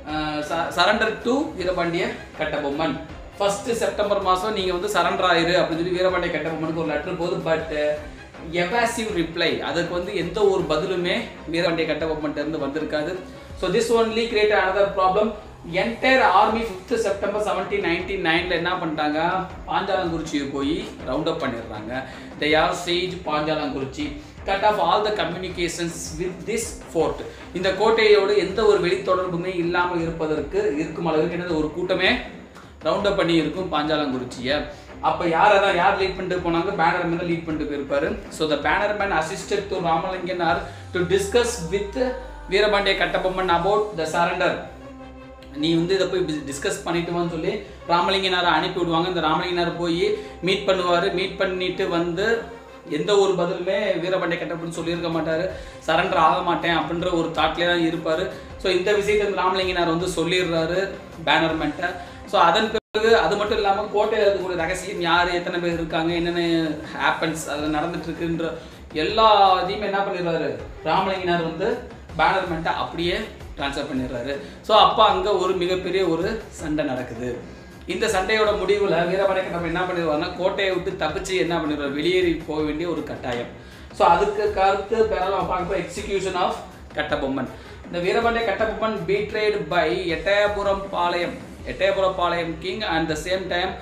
surrender to Veerapandiya Kattabomman first September மாதம் நீங்கள் வந்து சரண்டர் ஆயிரு அப்படின்னு சொல்லி வீரபாண்டிய கட்டபொம்மனுக்கு ஒரு லெட்டர் போகுது பட் எவாசிவ் ரிப்ளை அதுக்கு வந்து எந்த ஒரு பதிலுமே வீரபாண்டிய கட்டபொம்மன்ட்ட இருந்து வந்திருக்காது so this only create another problem entire army fifth September seventeen ninety நைனில் என்ன பண்ணிட்டாங்க பாஞ்சாலங்குறிச்சியை போய் ரவுண்ட் அப் பண்ணிடுறாங்க they are siege Panchalankurichi cut off all the communications with this fort இந்த கோட்டையோடு எந்த ஒரு வெளித்தொடர்புமே இல்லாமல் இருப்பதற்கு இருக்கும் அளவுக்கு என்னது ஒரு கூட்டமே ரவுண்ட் அப் பண்ணி இருக்கும் பாஞ்சாலங்குறிச்சியை அப்போ யாரை தான் யார் லீட் பண்ணிட்டு போனாங்க பேனர் மேன் லீட் பண்ணிட்டு போயிருப்பாரு so the Bannerman assisted to Ramalingan are to discuss with Veerapandiya Kattabomman about the surrender நீ வந்து இதை போய் டிஸ்கஸ் பண்ணிட்டு வான்னு சொல்லி ராமலிங்கனாரை அனுப்பி விடுவாங்க இந்த ராமலிங்கனார் போய் மீட் பண்ணுவார் மீட் பண்ணிட்டு வந்து எந்த ஒரு பதிலுமே வீரபாண்டிய கட்டப்பன்னு சொல்லியிருக்க மாட்டார் சரண்டர் ஆக மாட்டேன் அப்படின்ற ஒரு தாட்லேயே தான் இருப்பார் ஸோ இந்த விஷயத்தை இந்த ராமலிங்கனார் வந்து சொல்லிடுறாரு பேனர்மெண்ட்டை ஸோ அதன் பிறகு அது மட்டும் இல்லாமல் கோட்டையில் இருக்கக்கூடிய ரகசியம் யார் எத்தனை பேர் இருக்காங்க என்னென்ன ஹேப்பன்ஸ் அதில் நடந்துட்டு இருக்குன்ற எல்லா இதையுமே என்ன பண்ணிடுறாரு ராமலிங்கனார் வந்து பேனர்மெண்ட்டை அப்படியே ட்ரான்ஸ்ஃபர் பண்ணிடுறாரு ஸோ அப்போ அங்கே ஒரு மிகப்பெரிய ஒரு சண்டை நடக்குது இந்த சண்டையோட முடிவில் வீரபாண்டிய கட்டபொம்மன் என்ன பண்ணிடுவாருன்னா கோட்டையை விட்டு தப்பிச்சு என்ன பண்ணிடுவார் வெளியேறி போக வேண்டிய ஒரு கட்டாயம் ஸோ அதுக்கு கருத்து பேரால் நம்ம பார்க்க எக்ஸிகியூஷன் ஆஃப் கட்டபொம்மன் இந்த Veerapandiya Kattabomman betrayed by Ettayapuram palayam Ettayapuram palayam king and the same time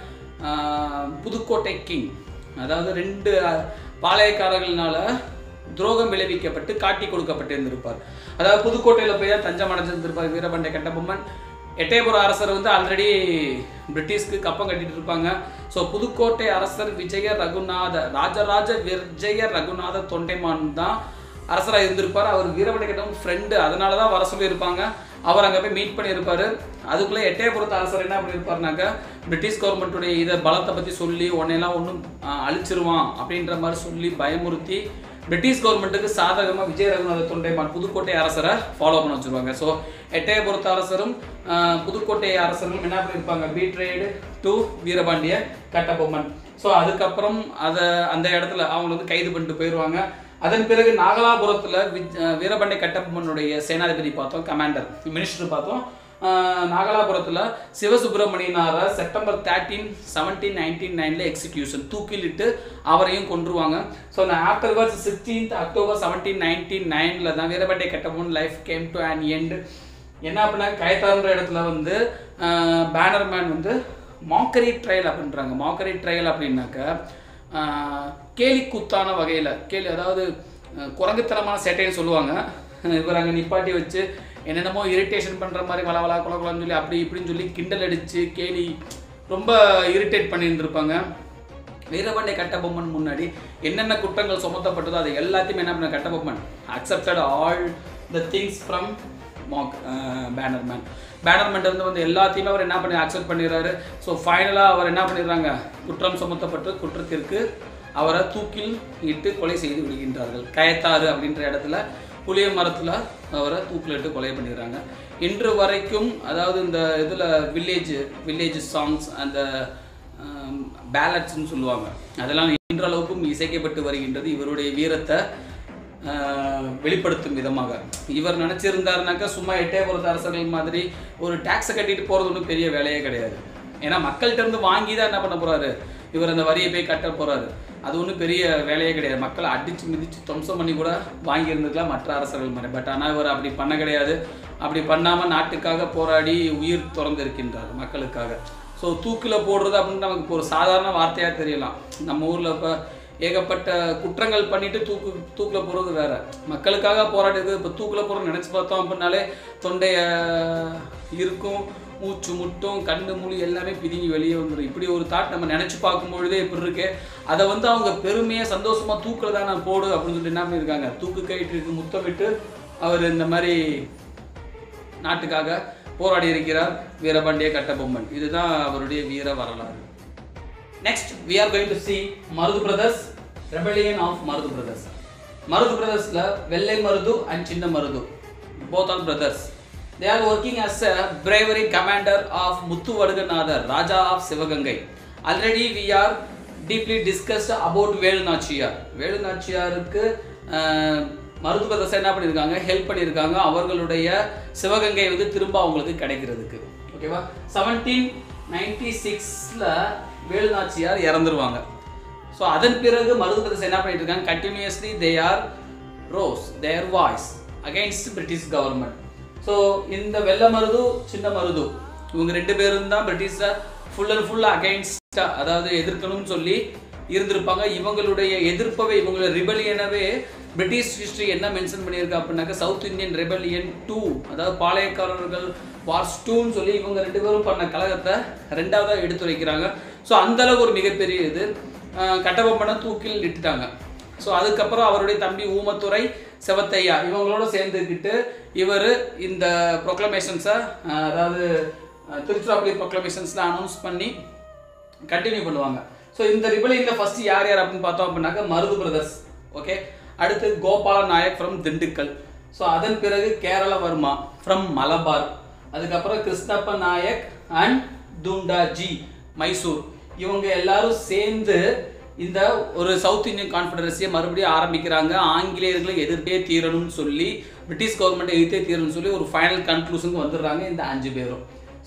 Pudukkottai king அதாவது ரெண்டு அஹ், பாளையக்காரர்களால துரோகம் விளைவிக்கப்பட்டு காட்டி கொடுக்கப்பட்டு இருந்திருப்பார் அதாவது புதுக்கோட்டையில் போய் தான் தஞ்சம் அடைஞ்சிருந்திருப்பார் வீரபாண்டிய கட்டபொம்மன் எட்டயபுர அரசர் வந்து ஆல்ரெடி பிரிட்டிஷ்க்கு கப்பம் கட்டிட்டு இருப்பாங்க ஸோ புதுக்கோட்டை அரசர் விஜய ரகுநாத ராஜராஜ விஜய ரகுநாத தொண்டைமான் தான் அரசராக இருந்திருப்பார் அவர் வீரபாண்டிய கட்டபொம்மன் ஃப்ரெண்டு அதனால தான் வர சொல்லியிருப்பாங்க அவர் அங்கே போய் மீட் பண்ணியிருப்பாரு அதுக்குள்ளே எட்டயபுரத்து அரசர் என்ன பண்ணியிருப்பாருனாக்கா பிரிட்டிஷ் கவர்மெண்ட்டுடைய இதை பலத்தை பற்றி சொல்லி உன்னையெல்லாம் ஒன்றும் அழிச்சிருவான் அப்படின்ற மாதிரி சொல்லி பயமுறுத்தி பிரிட்டிஷ் கவர்மெண்ட்டுக்கு சாதகமாக விஜய ரகுநாத தொண்டைமான் புதுக்கோட்டை அரசரை ஃபாலோ பண்ண வச்சுருவாங்க ஸோ எட்டயபுரத்து அரசரும் ஆஹ், புதுக்கோட்டை அரசரும் என்ன பண்ணியிருப்பாங்க betrayed to Veerapandiya Kattabomman so அதுக்கப்புறம் அதை அந்த இடத்துல அவங்க வந்து கைது பண்ணிட்டு போயிடுவாங்க அதன் பிறகு நாகலாபுரத்தில் வீரபாண்டிய கட்டபொம்மனுடைய சேனாதிபதி பார்த்தோம் கமாண்டர் மினிஸ்டர் பார்த்தோம் ஆஹ், நாகலாபுரத்தில் சிவசுப்பிரமணியனாரை செப்டம்பர் தேர்ட்டீன் செவன்டீன் நைன்டீன் நைனில் எக்ஸிக்யூஷன் தூக்கிலிட்டு அவரையும் கொன்றுவாங்க so afterwards sixteenth October seventeen nineteen நைனில் தான் Veerapandiya Kattabomman life came to an end என்ன அப்படின்னா கயத்தாறுன்ற இடத்துல வந்து பேனர்மேன் வந்து மாக்கரி ட்ரையல் அப்படின்றாங்க மாக்கரி ட்ரையல் அப்படின்னாக்க ஆஹ், கேலி கூத்தான வகையில் கேலி அதாவது அஹ், குரங்குத்தனமான சேட்டைன்னு சொல்லுவாங்க இவர் அங்கே நிப்பாட்டி வச்சு என்னென்னமோ இரிட்டேஷன் பண்ணுற மாதிரி வளவலா குலகுலன்னு சொல்லி அப்படி இப்படின்னு சொல்லி கிண்டல் அடித்து கேலி ரொம்ப இரிட்டேட் பண்ணியிருந்திருப்பாங்க வீரபாண்டிய கட்டபொம்மன் முன்னாடி என்னென்ன குற்றங்கள் சுமத்தப்பட்டதோ அது எல்லாத்தையுமே என்ன பண்ண Kattabomman accepted all the things from mock Bannerman Bannerman இருந்து வந்து எல்லாத்தையுமே அவர் என்ன பண்ணி அக்செப்ட் பண்ணிடுறாரு ஸோ ஃபைனலாக அவர் என்ன பண்ணிடுறாங்க குற்றம் சுமத்தப்பட்டு குற்றத்திற்கு அவரை தூக்கில் இட்டு கொலை செய்து விடுகின்றார்கள் கயத்தாறு அப்படின்ற இடத்துல புளிய மரத்தில் அவரை தூக்கில் இட்டு கொலை பண்ணிடுறாங்க இன்று வரைக்கும் அதாவது இந்த இதில் வில்லேஜ் வில்லேஜ் சாங்ஸ் அந்த பேலட்ஸ்னு சொல்லுவாங்க அதெல்லாம் இன்றளவுக்கும் இசைக்கப்பட்டு வருகின்றது இவருடைய வீரத்தை ஆஹ், வெளிப்படுத்தும் விதமாக இவர் நினச்சிருந்தாருனாக்கா சும்மா எட்டயபுரத்து அரசர்கள் மாதிரி ஒரு டேக்ஸை கட்டிட்டு போகிறது ஒன்றும் பெரிய வேலையே கிடையாது ஏன்னா மக்கள்கிட்ட இருந்து வாங்கி தான் என்ன பண்ண போறாரு இவர் அந்த வரியை போய் கட்ட போறாரு அது ஒன்றும் பெரிய வேலையே கிடையாது மக்களை அடிச்சு மிதிச்சு துவம்சம் பண்ணி கூட வாங்கி இருந்துக்கலாம் மற்ற அரசர்கள் மாதிரி பட் ஆனால் இவர் அப்படி பண்ண கிடையாது அப்படி பண்ணாமல் நாட்டுக்காக போராடி உயிர் திறந்து இருக்கின்றார் மக்களுக்காக ஸோ தூக்கில் போடுறது அப்படின்னு நமக்கு இப்போ ஒரு சாதாரண வார்த்தையாக தெரியலாம் நம்ம ஊரில் இப்போ ஏகப்பட்ட குற்றங்கள் பண்ணிட்டு தூக்கு தூக்கில் போடுறது வேற மக்களுக்காக போராடுறது இப்போ தூக்கில் போடுறது நினச்சி பார்த்தோம் அப்படின்னாலே தொண்டைய இருக்கும் மூச்சு முட்டும் கண்ணு மூளி எல்லாமே பிதுங்கி வெளியே வந்துடும் இப்படி ஒரு தாட் நம்ம நினச்சி பார்க்கும் பொழுதே இப்படி இருக்கு அதை வந்து அவங்க பெருமையாக சந்தோஷமா தூக்கில் தான் நான் போடு அப்படின்னு சொல்லிட்டு என்ன பண்ணியிருக்காங்க தூக்கு கயிற்றுக்கு முத்தமிட்டு அவர் இந்த மாதிரி நாட்டுக்காக போராடி இருக்கிறார் வீரபாண்டிய கட்டபொம்மன் இதுதான் அவருடைய வீர வரலாறு next we are going to see Marudhu brothers rebellion of Marudhu brothers Marudhu பிரதர்ஸ்ல Vellai Marudhu and Chinna Marudhu both are brothers they are working as a bravery commander of Muthu Vaduganathar Raja of Sivaganga already we are deeply discussed about Velu Nachiyar Velu நாச்சியாருக்கு அஹ், மருது பிரதர்ஸ் என்ன பண்ணியிருக்காங்க help பண்ணியிருக்காங்க அவர்களுடைய சிவகங்கை வந்து திரும்ப அவங்களுக்கு கிடைக்கிறதுக்கு ஓகேவா செவன்டீன் நைன்டி சிக்ஸில் வேலுநாச்சியார் இறந்துருவாங்க ஸோ அதன் பிறகு மருது பிரதேசம் என்ன பண்ணிட்டு இருக்காங்க continuously they are rose their voice against British government so இந்த வெள்ளை மருது சின்ன மருது இவங்க ரெண்டு பேரும் தான் பிரிட்டிஷை ஃபுல் அண்ட் ஃபுல் அகைன்ஸ்டா அதாவது எதிர்க்கணும்னு சொல்லி இருந்திருப்பாங்க இவங்களுடைய எதிர்ப்பவே இவங்களுடைய ரிபலியனவே பிரிட்டிஷ் ஹிஸ்டரி என்ன மென்ஷன் பண்ணியிருக்கா அப்படின்னாக்கா சவுத் இந்தியன் ரெபலியன் டூ அதாவது பாளையக்காரர்கள் வார்ஸ் டூன்னு சொல்லி இவங்க ரெண்டு பேரும் பண்ண கழகத்தை ரெண்டாவதாக எடுத்து வைக்கிறாங்க ஸோ அளவுக்கு ஒரு மிகப்பெரிய இது அஹ் கட்டபொம்மனை தூக்கில் இட்டுட்டாங்க ஸோ அதுக்கப்புறம் அவருடைய தம்பி ஊமத்துறை செவத்தையா இவங்களோட சேர்ந்துக்கிட்டு இவர் இந்த ப்ரொக்ளமேஷன்ஸை அதாவது அஹ், திருச்சிராப்பள்ளி ப்ரொக்ளமேஷன்ஸ்லாம் அனௌன்ஸ் பண்ணி கண்டினியூ பண்ணுவாங்க ஸோ இந்த ரிபலியில் ஃபர்ஸ்ட் யார் யார் அப்படின்னு பார்த்தோம் அப்படின்னாக்க மருது பிரதர்ஸ் ஓகே அடுத்து கோபால நாயக் ஃப்ரம் திண்டுக்கல் ஸோ அதன் பிறகு கேரளவர்மா ஃப்ரம் மலபார் அதுக்கப்புறம் கிருஷ்ணப்ப நாயக் அண்ட் துண்டாஜி மைசூர் இவங்க எல்லாரும் சேர்ந்து இந்த ஒரு சவுத் இந்தியன் கான்ஃபெடரசியை மறுபடியும் ஆரம்பிக்கிறாங்க ஆங்கிலேயர்களை எதிர்த்தே தீரணும்னு சொல்லி பிரிட்டிஷ் கவர்மெண்ட் எதிர்த்தே தீரணும்னு சொல்லி ஒரு ஃபைனல் கன்க்ளூஷனுக்கு வந்துடுறாங்க இந்த அஞ்சு பேரும்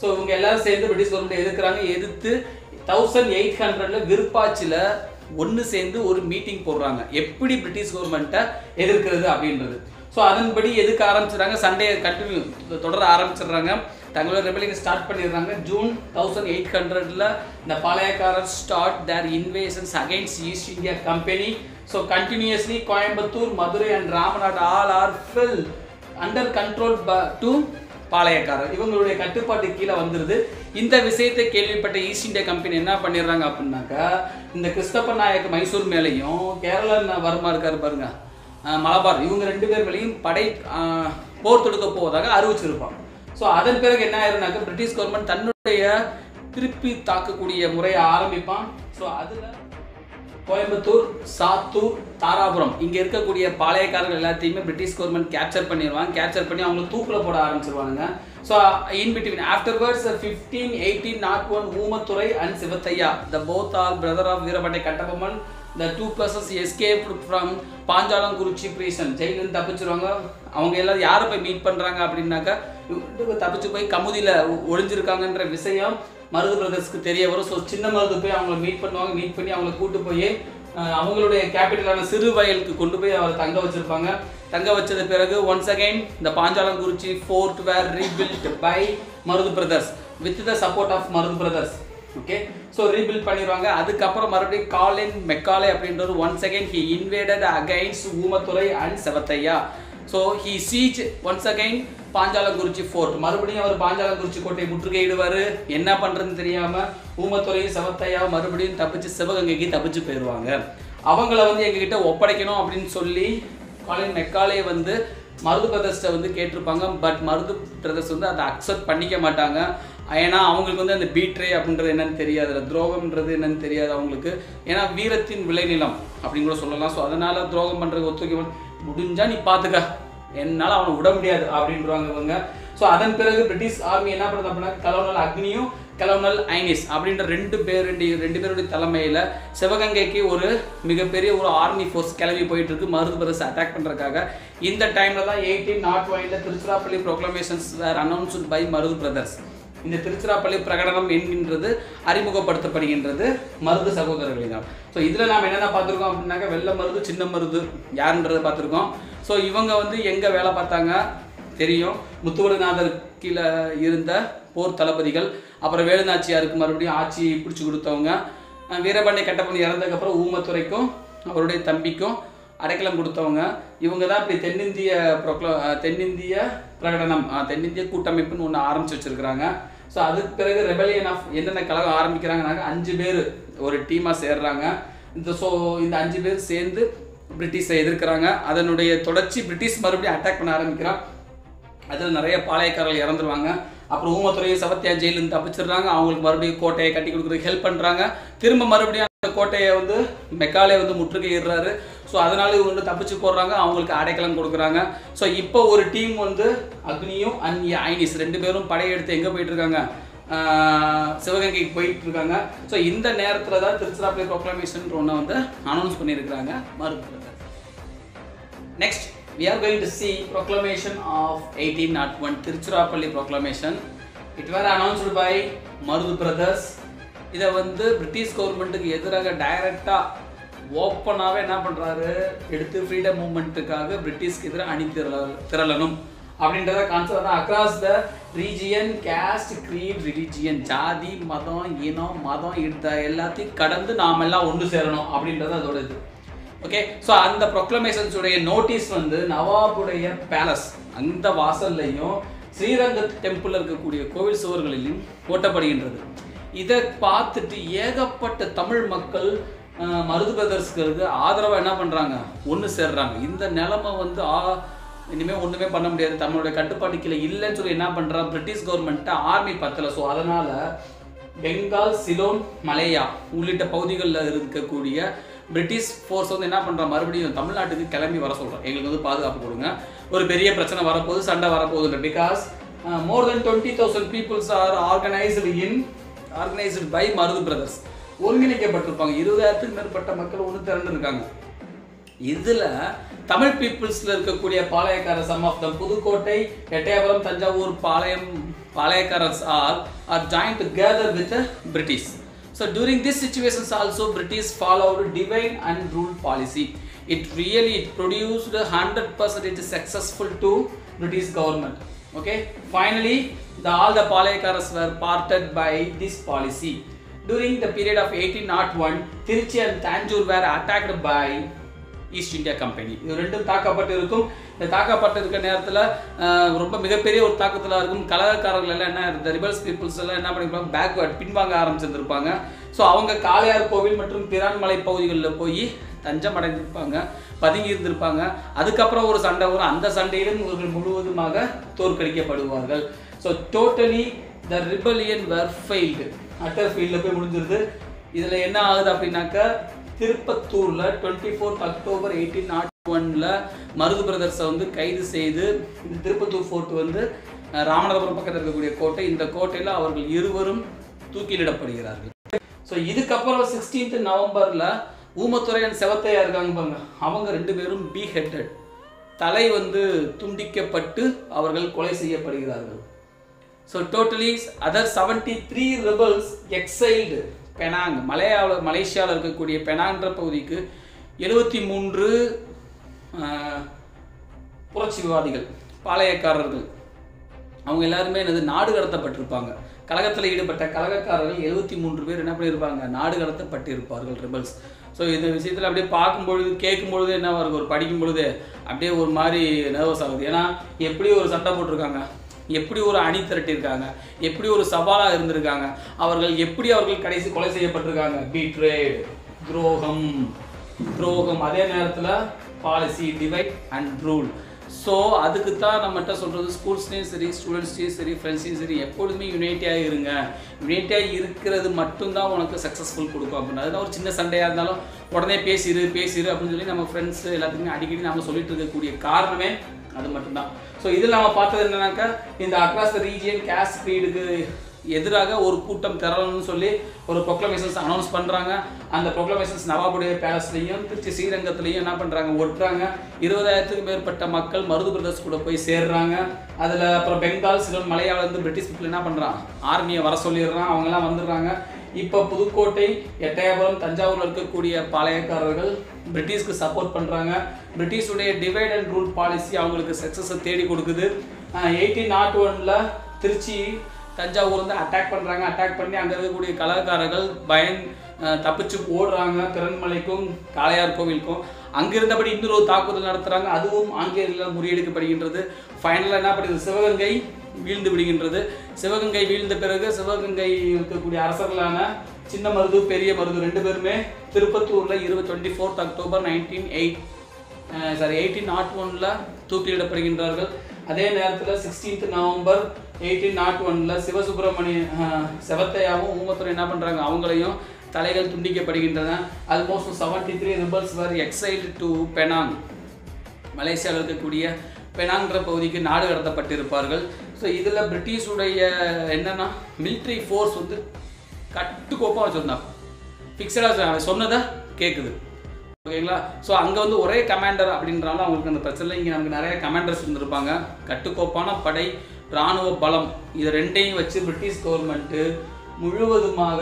ஸோ இவங்க எல்லாரும் சேர்ந்து பிரிட்டிஷ் கவர்மெண்ட் எதிர்க்கிறாங்க எதிர்த்து தௌசண்ட் எயிட் ஹண்ட்ரட்ல விருப்பாச்சியில் ஒன்று சேர்ந்து ஒரு மீட்டிங் போடுறாங்க எப்படி பிரிட்டிஷ் கவர்மெண்ட்டை எதிர்க்கிறது அப்படின்றது ஸோ அதன்படி எதுக்க ஆரம்பிச்சிடுறாங்க சண்டே கண்டினியூ தொடர ஆரம்பிச்சிடுறாங்க தங்களோட ரெபலிங் ஸ்டார்ட் பண்ணிடுறாங்க ஜூன் தௌசண்ட் எயிட் ஹண்ட்ரட்ல இந்த பாளையக்காரர் start their invasions against east India company so continuously Coimbatore Madurai and Ramnad all are fill under control to பாளையக்காரர் இவங்களுடைய கட்டுப்பாட்டு கீழே வந்துருது இந்த விஷயத்தை கேள்விப்பட்ட ஈஸ்ட் இந்தியா கம்பெனி என்ன பண்ணிடுறாங்க அப்படின்னாக்கா இந்த கிறிஸ்தப்ப நாயக் மைசூர் மேலேயும் கேரளா வர்மா இருக்காரு பாருங்க அஹ் மலபார் இவங்க ரெண்டு பேர் மேலேயும் படை அஹ், போர் தொடுக்க போவதாக அறிவிச்சிருப்பான் ஸோ அதன் பிறகு என்ன ஆயிருந்தாக்க பிரிட்டிஷ் கவர்மெண்ட் தன்னுடைய திருப்பி தாக்கக்கூடிய முறையை ஆரம்பிப்பான் ஸோ அதில் கோயம்புத்தூர் சாத்தூர் தாராபுரம் இங்கே இருக்கக்கூடிய பாளையக்காரர்கள் எல்லாத்தையுமே பிரிட்டிஷ் கவர்மெண்ட் கேப்சர் பண்ணிடுவாங்க கேப்சர் பண்ணி அவங்களை தூக்கில் போட ஆரம்பிச்சிருவாங்க so in between afterwards fifteen eighteen nought one Oomaithurai and Sivathaiya the both are brother of Veerapandiya Kattabomman the two persons escape from Panchalankurichi prison ஜெயிலிருந்து தப்பிச்சிருவாங்க அவங்க எல்லாரும் யாரை போய் மீட் பண்ணுறாங்க அப்படின்னாக்கா இவங்க தப்பிச்சு போய் கமுதியில் ஒளிஞ்சிருக்காங்கன்ற விஷயம் மருது பிரதர்ஸ்க்கு தெரிய வரும் ஸோ சின்ன மருது போய் அவங்கள மீட் பண்ணுவாங்க மீட் பண்ணி அவங்கள கூட்டு போய் அஹ், அவங்களுடைய கேபிட்டலான சிறு வயலுக்கு கொண்டு போய் அவரை தங்க வச்சிருப்பாங்க தங்க வச்சது பிறகு ஒன்ஸ் அகைன் இந்த Panchalankurichi fort were rebuilt by Marudhu brothers with the support of Marudhu brothers okay so rebuilt பண்ணிடுவாங்க அதுக்கப்புறம் மறுபடியும் காலின் மெக்காலே அப்படின்றது once again he invaded against Oomaithurai and Sevathaiya so he siege once again Panchalankurichi fort மறுபடியும் அவர் பாஞ்சாலங்குறிச்சி கோட்டை முற்றுகையிடுவார் என்ன பண்ணுறதுன்னு தெரியாமல் ஊமத்துறையும் செவத்தையா மறுபடியும் தப்பிச்சு சிவகங்கைக்கு தப்பிச்சு போயிடுவாங்க அவங்கள வந்து எங்ககிட்ட ஒப்படைக்கணும் அப்படின்னு சொல்லி காலின் மெக்காலே வந்து மருது பிரதர்ஸ்ட்டை வந்து கேட்டிருப்பாங்க பட் மருது பிரதர்ஸ் வந்து அதை அக்செப்ட் பண்ணிக்க மாட்டாங்க ஏன்னா அவங்களுக்கு வந்து அந்த பீட்ரே அப்படின்றது என்னன்னு தெரியாது அதுல துரோகம்ன்றது என்னன்னு தெரியாது அவங்களுக்கு ஏன்னா வீரத்தின் விளைநிலம் அப்படின்னு கூட சொல்லலாம் ஸோ அதனால துரோகம் பண்ணுறது ஒத்துக்க முடிஞ்சா நீ பார்த்துக்க என்னால் அவனை விட முடியாது அப்படின்றாங்க இவங்க ஸோ அதன் பிறகு பிரிட்டிஷ் ஆர்மி என்ன பண்ணுது அப்படின்னா கலோனல் அக்னியும் கலோனல் ஐனிஸ் அப்படின்ற ரெண்டு பேர் ரெண்டு ரெண்டு பேருடைய தலைமையில் சிவகங்கைக்கு ஒரு மிகப்பெரிய ஒரு ஆர்மி ஃபோர்ஸ் கிளம்பி போயிட்டு இருக்கு மருது பிரதர்ஸ் அட்டாக் பண்ணுறதுக்காக இந்த டைமில் தான் எயிட்டீன் நாட் ஒனில் Tiruchirappalli proclamations were announced by Marudhu brothers இந்த திருச்சிராப்பள்ளி பிரகடனம் என்கின்றது அறிமுகப்படுத்தப்படுகின்றது மருது சகோதரர்களினால் ஸோ இதில் நாம் என்னென்ன பார்த்துருக்கோம் அப்படின்னாக்க வெள்ளை மருது சின்ன மருது யாருன்றதை பார்த்துருக்கோம் ஸோ இவங்க வந்து எங்கே வேலை பார்த்தாங்க தெரியும் முத்துவடுநாதர் கீழே இருந்த போர் தளபதிகள் அப்புறம் வேலுநாச்சியாருக்கு மறுபடியும் ஆட்சி பிடிச்சி கொடுத்தவங்க அஹ் வீரபாண்டிய கட்டப்பன் இறந்ததுக்கப்புறம் ஊமத்துறைக்கும் அவருடைய தம்பிக்கும் அடைக்கலம் கொடுத்தவங்க இவங்க தான் இப்படி தென்னிந்திய ப்ரொக்ளோ அஹ் தென்னிந்திய பிரகடனம் அஹ் தென்னிந்திய கூட்டமைப்புன்னு ஒன்று ஆரம்பிச்சு வச்சிருக்கிறாங்க ஸோ அதுக்கு பிறகு ரெபலியன் ஆஃப் என்னென்ன கழகம் ஆரம்பிக்கிறாங்கனாக்க அஞ்சு பேர் ஒரு டீமாக சேர்றாங்க இந்த ஸோ இந்த அஞ்சு பேர் சேர்ந்து பிரிட்டிஷை எதிர்க்கிறாங்க அதனுடைய தொடர்ச்சி பிரிட்டிஷ் மறுபடியும் அட்டாக் பண்ண ஆரம்பிக்கிறான் அதில் நிறைய பாளையக்காரர்கள் இறந்துருவாங்க அப்புறம் ஊமத்துறையும் சவத்தியா ஜெயிலிருந்து தப்பிச்சிடுறாங்க அவங்களுக்கு மறுபடியும் கோட்டையை கட்டி கொடுக்குறதுக்கு ஹெல்ப் பண்ணுறாங்க திரும்ப மறுபடியும் அந்த கோட்டையை வந்து மெக்காலே வந்து முற்றுகையிடுறாரு ஸோ அதனால இவங்க வந்து தப்பிச்சு போடுறாங்க அவங்களுக்கு அடைக்கலம் கொடுக்குறாங்க ஸோ இப்போ ஒரு டீம் வந்து அக்னியும் அண்ட் ஐனிஸ் ரெண்டு பேரும் படையெடுத்து எங்கே போயிட்டு இருக்காங்க ஆஹ் சிவகங்கைக்கு போயிட்டு இருக்காங்க ஸோ இந்த நேரத்தில் தான் திருச்சிராப்பள்ளி ப்ரொக்ளமேஷன் ஒன்று வந்து அனௌன்ஸ் பண்ணியிருக்கிறாங்க மறுப்பு Next, we are going to see proclamation of 1801 Tiruchirappalli proclamation. It were announced by Marudhu brothers இதை வந்து பிரிட்டிஷ் கவர்மெண்ட்டுக்கு எதிராக டைரக்டாக ஓப்பனாகவே என்ன பண்ணுறாரு எடுத்து ஃப்ரீடம் மூமெண்ட்டுக்காக பிரிட்டிஷ்க்கு எதிராக அணி திரள திரளணும் அப்படின்றத கான்செப்ட் தான் across the region caste creed religion ஜாதி மதம் இனம் மதம் இந்த எல்லாத்தையும் கடந்து நாம் எல்லாம் ஒன்று சேரணும் அப்படின்றது அதோட இது ஓகே ஸோ அந்த ப்ரொக்ளமேஷன்ஸ் உடைய நோட்டீஸ் வந்து நவாபுடைய பேலஸ் அந்த வாசல்லையும் ஸ்ரீரங்கத் டெம்பிள் இருக்கக்கூடிய கோவில் சுவர்களிலும் ஓட்டப்படுகின்றது இதை பார்த்துட்டு ஏகப்பட்ட தமிழ் மக்கள் அஹ், மருது பிரதர்ஸ்க்கு ஆதரவாக என்ன பண்ணுறாங்க ஒன்று சேர்றாங்க இந்த நிலைமை வந்து ஆ இனிமேல் ஒன்றுமே பண்ண முடியாது தமிழுடைய கட்டுப்பாட்டு கீழே இல்லைன்னு சொல்லி என்ன பண்ணுறான் பிரிட்டிஷ் கவர்மெண்ட்டை ஆர்மி பத்தலை ஸோ அதனால் பெங்கால் சிலோன் மலேயா உள்ளிட்ட பகுதிகளில் இருக்கக்கூடிய பிரிட்டிஷ் ஃபோர்ஸ் வந்து என்ன பண்ணுறா மறுபடியும் தமிழ்நாட்டுக்கு கிளம்பி வர சொல்கிறோம் எங்களுக்கு வந்து பாதுகாப்பு கொடுங்க ஒரு பெரிய பிரச்சனை வரப்போகுது சண்டை வரப்போகுது because more than twenty thousand peoples are organised in organised by Marudhu brothers ஒருங்கிணைக்கப்பட்டிருப்பாங்க இருபதாயிரத்துக்கு மேற்பட்ட மக்கள் ஒன்று திரண்டு இருக்காங்க இதுல தமிழ் பீப்புள்ஸ்ல இருக்கக்கூடிய பாளையக்கார some of the Pudukkottai Ettayapuram Thanjavur palayam பாளையக்காரர்ஸ் are are joined together with the British. So during these situations also British followed divide and rule policy. It really it produced 100% successful to British government. Okay. Finally, the, all the Palekaras were parted by this policy. During the period of 1801, Tiruchi and Tanjore were attacked by east India company இது ரெண்டும் தாக்கப்பட்டு இருக்கும் இந்த தாக்கப்பட்டு இருக்க நேரத்தில் ரொம்ப மிகப்பெரிய ஒரு தாக்கத்தில் இருக்கும் கலகக்காரர்கள் எல்லாம் என்ன இந்த ரிபல்ஸ் பீப்புள்ஸ் எல்லாம் என்ன பண்ணிருப்பாங்க பேக்வேர்ட் பின்வாங்க ஆரம்பிச்சிருந்திருப்பாங்க ஸோ அவங்க காளையார் கோவில் மற்றும் பிரான்மலை பகுதிகளில் போய் தஞ்சம் அடைந்திருப்பாங்க பதுங்கி இருந்திருப்பாங்க அதுக்கப்புறம் ஒரு சண்டை வரும் அந்த சண்டையிலும் இவர்கள் முழுவதுமாக தோற்கடிக்கப்படுவார்கள் so totally the rebellion were failed utter ஃபீல்டில் போய் முடிஞ்சிருது இதில் என்ன ஆகுது அப்படின்னாக்கா திருப்பத்தூரில் twenty fourth October eighteen not ஒனில் மருது பிரதர்ஸை வந்து கைது செய்து இந்த திருப்பத்தூர் ஃபோர்ட் வந்து அஹ், ராமநாதபுரம் பக்கத்தில் இருக்கக்கூடிய கோட்டை இந்த கோட்டையில் அவர்கள் இருவரும் தூக்கிலிடப்படுகிறார்கள் ஸோ இதுக்கப்புறம் சிக்ஸ்டீன்த் நவம்பரில் ஊமத்துறையன் செவத்தையா இருக்காங்க பாருங்க அவங்க ரெண்டு பேரும் பி ஹெட்டட் தலை வந்து துண்டிக்கப்பட்டு அவர்கள் கொலை செய்யப்படுகிறார்கள் so totally other seventy three rebels exiled Penang மலையாள மலேசியாவில் இருக்கக்கூடிய பெனாங்கிற பகுதிக்கு எழுபத்தி மூன்று புரட்சிவாதிகள் பாளையக்காரர்கள் அவங்க எல்லாருமே என்னது நாடு கடத்தப்பட்டிருப்பாங்க கழகத்தில் ஈடுபட்ட கழகக்காரர்கள் எழுபத்தி மூன்று பேர் என்ன பண்ணியிருப்பாங்க நாடு கடத்தப்பட்டிருப்பார்கள் ரிபல்ஸ் ஸோ இந்த விஷயத்தில் அப்படியே பார்க்கும்பொழுது கேட்கும்பொழுது என்ன இருக்கும் ஒரு படிக்கும் பொழுது அப்படியே ஒரு மாதிரி நர்வஸ் ஆகுது ஏன்னா எப்படி ஒரு சண்டை போட்டிருக்காங்க எப்படி ஒரு அணி திரட்டியிருக்காங்க எப்படி ஒரு சவாலாக இருந்திருக்காங்க அவர்கள் எப்படி அவர்கள் கடைசி கொலை செய்யப்பட்டிருக்காங்க பீட்ரேட் துரோகம் துரோகம் அதே நேரத்தில் policy divide and rule so அதுக்கு தான் நம்மகிட்ட சொல்கிறது ஸ்கூல்ஸ்லேயும் சரி ஸ்டூடெண்ட்ஸ்லேயும் சரி ஃப்ரெண்ட்ஸ்லையும் சரி எப்பொழுதுமே யுனைட்டியாக இருங்க யுனைட்டியாக இருக்கிறது மட்டும்தான் உனக்கு சக்ஸஸ்ஃபுல் கொடுக்கும் அப்படின்னு அதுதான் ஒரு சின்ன சண்டையாக இருந்தாலும் உடனே பேசிடு பேசிடு அப்படின்னு சொல்லி நம்ம ஃப்ரெண்ட்ஸ் எல்லாத்துக்குமே அடிக்கடி நம்ம சொல்லிட்டு இருக்கக்கூடிய காரணமே அது மட்டும்தான் ஸோ இதில் நம்ம பார்த்தது என்னன்னாக்கா இந்த அக்ராஸ் த ரீஜியன் கேஸ் க்ரீடுக்கு எதிராக ஒரு கூட்டம் திரளணும்னு சொல்லி ஒரு ப்ரொக்ளமேஷன்ஸ் அனௌன்ஸ் பண்ணுறாங்க அந்த ப்ரொக்ளமேஷன்ஸ் நவாபுடைய பேலஸ்லையும் திருச்சி ஸ்ரீரங்கத்துலையும் என்ன பண்ணுறாங்க ஒட்டுறாங்க இருபதாயிரத்துக்கும் மேற்பட்ட மக்கள் மருது பிரதர்ஸ் கூட போய் சேர்றாங்க அதில் அப்புறம் பெங்கால் சிலர் மலையாளந்து பிரிட்டிஷ் பீப்புள் என்ன பண்ணுறான் ஆர்மியை வர சொல்லிடுறான் அவங்கெல்லாம் வந்துடுறாங்க இப்போ புதுக்கோட்டை எட்டயபுரம் தஞ்சாவூரில் இருக்கக்கூடிய பாளையக்காரர்கள் பிரிட்டிஷ்க்கு சப்போர்ட் பண்ணுறாங்க பிரிட்டிஷுடைய டிவைட் அண்ட் ரூல் பாலிசி அவங்களுக்கு சக்ஸஸை தேடி கொடுக்குது எயிட்டீன் நாட் ஒனில் திருச்சி தஞ்சாவூர் வந்து அட்டாக் பண்ணுறாங்க அட்டாக் பண்ணி அங்கே இருக்கக்கூடிய கலாக்காரர்கள் பயன் அஹ், தப்பிச்சு ஓடுறாங்க திறன்மலைக்கும் காளையார் கோவிலுக்கும் அங்கிருந்தபடி இன்னொரு ஒரு தாக்குதல் நடத்துகிறாங்க அதுவும் ஆங்கிலேயர்களால் முறியடிக்கப்படுகின்றது ஃபைனலாக என்ன பண்ணுது சிவகங்கை வீழ்ந்து விடுகின்றது சிவகங்கை வீழ்ந்த பிறகு சிவகங்கை இருக்கக்கூடிய அரசர்களான சின்ன மருது பெரிய மருது ரெண்டு பேருமே திருப்பத்தூரில் இருபது twenty fourth October nineteen eight sorry eighteen not ஒனில் தூக்கிலிடப்படுகின்றார்கள் அதே நேரத்தில் சிக்ஸ்டீன்த் நவம்பர் எயிட்டீன் நாட் ஒனில் சிவசுப்பிரமணிய அஹ், செவத்தையாவும் ஊமத்துறை என்ன பண்ணுறாங்க அவங்களையும் தலைகள் துண்டிக்கப்படுகின்றன almost seventy three rebels were exiled to Penang மலேசியாவில் இருக்கக்கூடிய பெனாங்கிற பகுதிக்கு நாடு கடத்தப்பட்டிருப்பார்கள் ஸோ இதில் பிரிட்டிஷுடைய என்னன்னா military ஃபோர்ஸ் வந்து கட்டுக்கோப்பாக வச்சுருந்தாங்க ஃபிக்ஸடாக சொன்னதை கேட்குது ஓகேங்களா ஸோ அங்கே வந்து ஒரே கமாண்டர் அப்படின்றாலும் அவங்களுக்கு அந்த பிரச்சனை இங்கே நமக்கு நிறைய கமாண்டர்ஸ் இருந்திருப்பாங்க கட்டுக்கோப்பான படை இராணுவ பலம் இது ரெண்டையும் வச்சு பிரிட்டிஷ் கவர்மெண்ட்டு முழுவதுமாக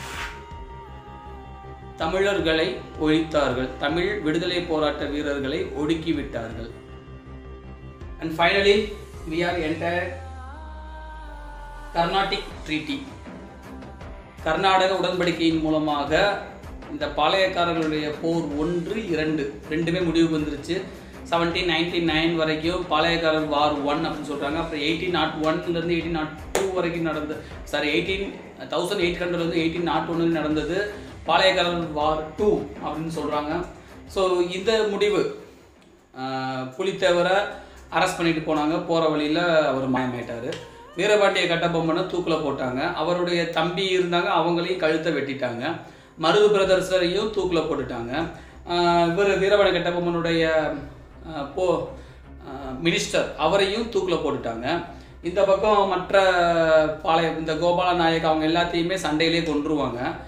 தமிழர்களை ஒழித்தார்கள் தமிழ் விடுதலை போராட்ட வீரர்களை ஒடுக்கி விட்டார்கள் and finally we are entire Carnatic treaty Karnataka உடன்படிக்கையின் மூலமாக இந்த பாளையக்காரர்களுடைய போர் ஒன்று இரண்டு ரெண்டுமே முடிவு வந்துருச்சு செவன்டீன் நைன்டீன் நைன் வரைக்கும் பாளையக்காரர் வார் ஒன் அப்படின்னு சொல்கிறாங்க அப்புறம் எயிட்டீன் நாட் ஒன்லேருந்து எயிட்டீன் நாட் டூ வரைக்கும் நடந்து சாரி எயிட்டீன் தௌசண்ட் எயிட் ஹண்ட்ரட்லேருந்து எயிட்டீன் நாட் ஒன்று நடந்தது பாளையக்காரர் வார் டூ அப்படின்னு சொல்கிறாங்க ஸோ இந்த முடிவு ஆஹ், புலித்தேவரை அரெஸ்ட் பண்ணிட்டு போனாங்க போகிற வழியில் அவர் மாயமாயிட்டார் வீரபாண்டிய கட்டபொம்மனை தூக்கில் போட்டாங்க அவருடைய தம்பி இருந்தாங்க அவங்களையும் கழுத்தை வெட்டிட்டாங்க மருது பிரதர்ஸரையும் தூக்கில் போட்டுட்டாங்க ஆஹ், இவர் வீரபாண்டிய கட்டபொம்மனுடைய ஆஹ், போ மினிஸ்டர் அவரையும் தூக்கில் போட்டுட்டாங்க இந்த பக்கம் மற்ற பாளைய இந்த கோபால நாயக் அவங்க எல்லாத்தையுமே சண்டையிலே கொன்றுவாங்க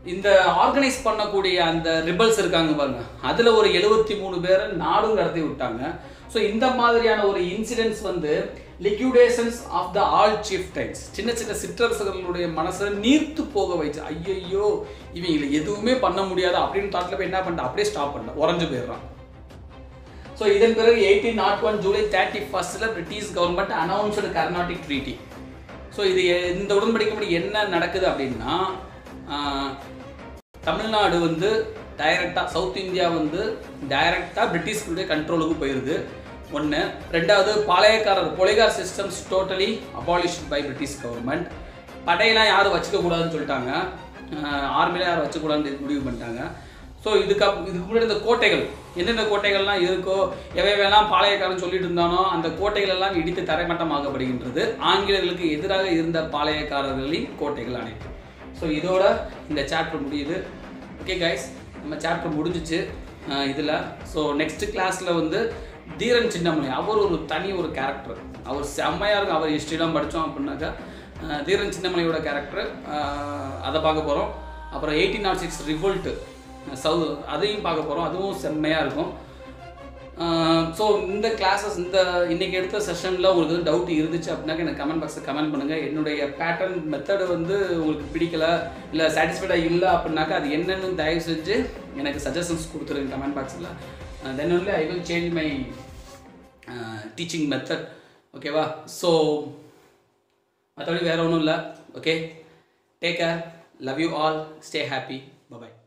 இந்த ஆர்கனைஸ் பண்ணக்கூடிய அந்த ரிபல்ஸ் இருக்காங்க பாருங்க அதுல ஒரு எழுபத்தி மூணு பேரை நாடும் கடத்தி விட்டாங்க ஸோ இந்த மாதிரியான ஒரு இன்சிடென்ட்ஸ் வந்து liquidations of the all chieftains சின்ன சின்ன சிற்றரசர்களுடைய மனசை நீர்த்து போக வச்சு ஐயையோ இவங்களை எதுவுமே பண்ண முடியாது அப்படின்னு தாட்டில் போய் என்ன பண்ணிட்டா அப்படியே ஸ்டாப் பண்ணல உறைஞ்சு போயிடுறான் ஸோ இதன் பிறகு eighteen nought one July thirty ஃபர்ஸ்டில் British government announced Carnatic treaty so இது எ- இந்த உடன்படிக்கைப்படி என்ன நடக்குது அப்படின்னா ஆஹ், தமிழ்நாடு வந்து டைரக்டாக சவுத் இந்தியா வந்து டைரக்டாக பிரிட்டிஷ்களுடைய கண்ட்ரோலுக்கு போயிடுது ஒன்று ரெண்டாவது பாளையக்காரர் poligar systems totally abolished by British government படையெல்லாம் யாரும் வச்சுக்க கூடாதுன்னு சொல்லிட்டாங்க ஆர்மியில் யாரும் வச்சுக்கூடாதுன்னு முடிவு பண்ணிட்டாங்க ஸோ இதுக்கு அப்- இதுக்கு முன்னாடி இந்த கோட்டைகள் எந்தெந்த கோட்டைகள்லாம் இருக்கோ எவையெல்லாம் பாளையக்காரன் சொல்லிட்டு இருந்தானோ அந்த கோட்டைகள் எல்லாம் இடித்து தரைமட்டமாக்கப்படுகின்றது ஆங்கிலேயர்களுக்கு எதிராக இருந்த பாளையக்காரர்களின் கோட்டைகள் அனைத்து ஸோ இதோட இந்த சாப்டர் முடியுது ஓகே கைஸ் நம்ம சாப்டர் முடிஞ்சிச்சு இதில் ஸோ நெக்ஸ்ட் கிளாஸில் வந்து தீரன் சின்னமலை அவர் ஒரு தனி ஒரு கேரக்டர் அவர் செம்மையாக இருக்கும் அவர் ஹிஸ்ட்ரிலாம் படித்தோம் அப்படின்னாக்கா அஹ், தீரன் சின்னமலையோட கேரக்டர் அதை பார்க்க போகிறோம் அப்புறம் எயிட்டீன் நாட் சிக்ஸ் ரிவோல்ட்டு சவு அதையும் பார்க்க போகிறோம் அதுவும் செம்மையாக இருக்கும் ஸோ இந்த கிளாஸஸ் இந்த இன்னைக்கு எடுத்த செஷனில் உங்களுக்கு டவுட் இருந்துச்சு அப்படின்னாக்க எனக்கு கமெண்ட் பாக்ஸில் கமெண்ட் பண்ணுங்கள் என்னுடைய பேட்டர்ன் மெத்தடு வந்து உங்களுக்கு பிடிக்கல இல்லை சாட்டிஸ்ஃபைடாக இல்லை அப்படின்னாக்கா அது என்னன்னு தயவு செஞ்சு எனக்கு சஜஷன்ஸ் கொடுத்துருங்க கமெண்ட் பாக்ஸில் then only I will change my teaching method ஓகேவா ஸோ மற்றபடி வேறு ஒன்றும் இல்லை okay take care love you all stay happy bye bye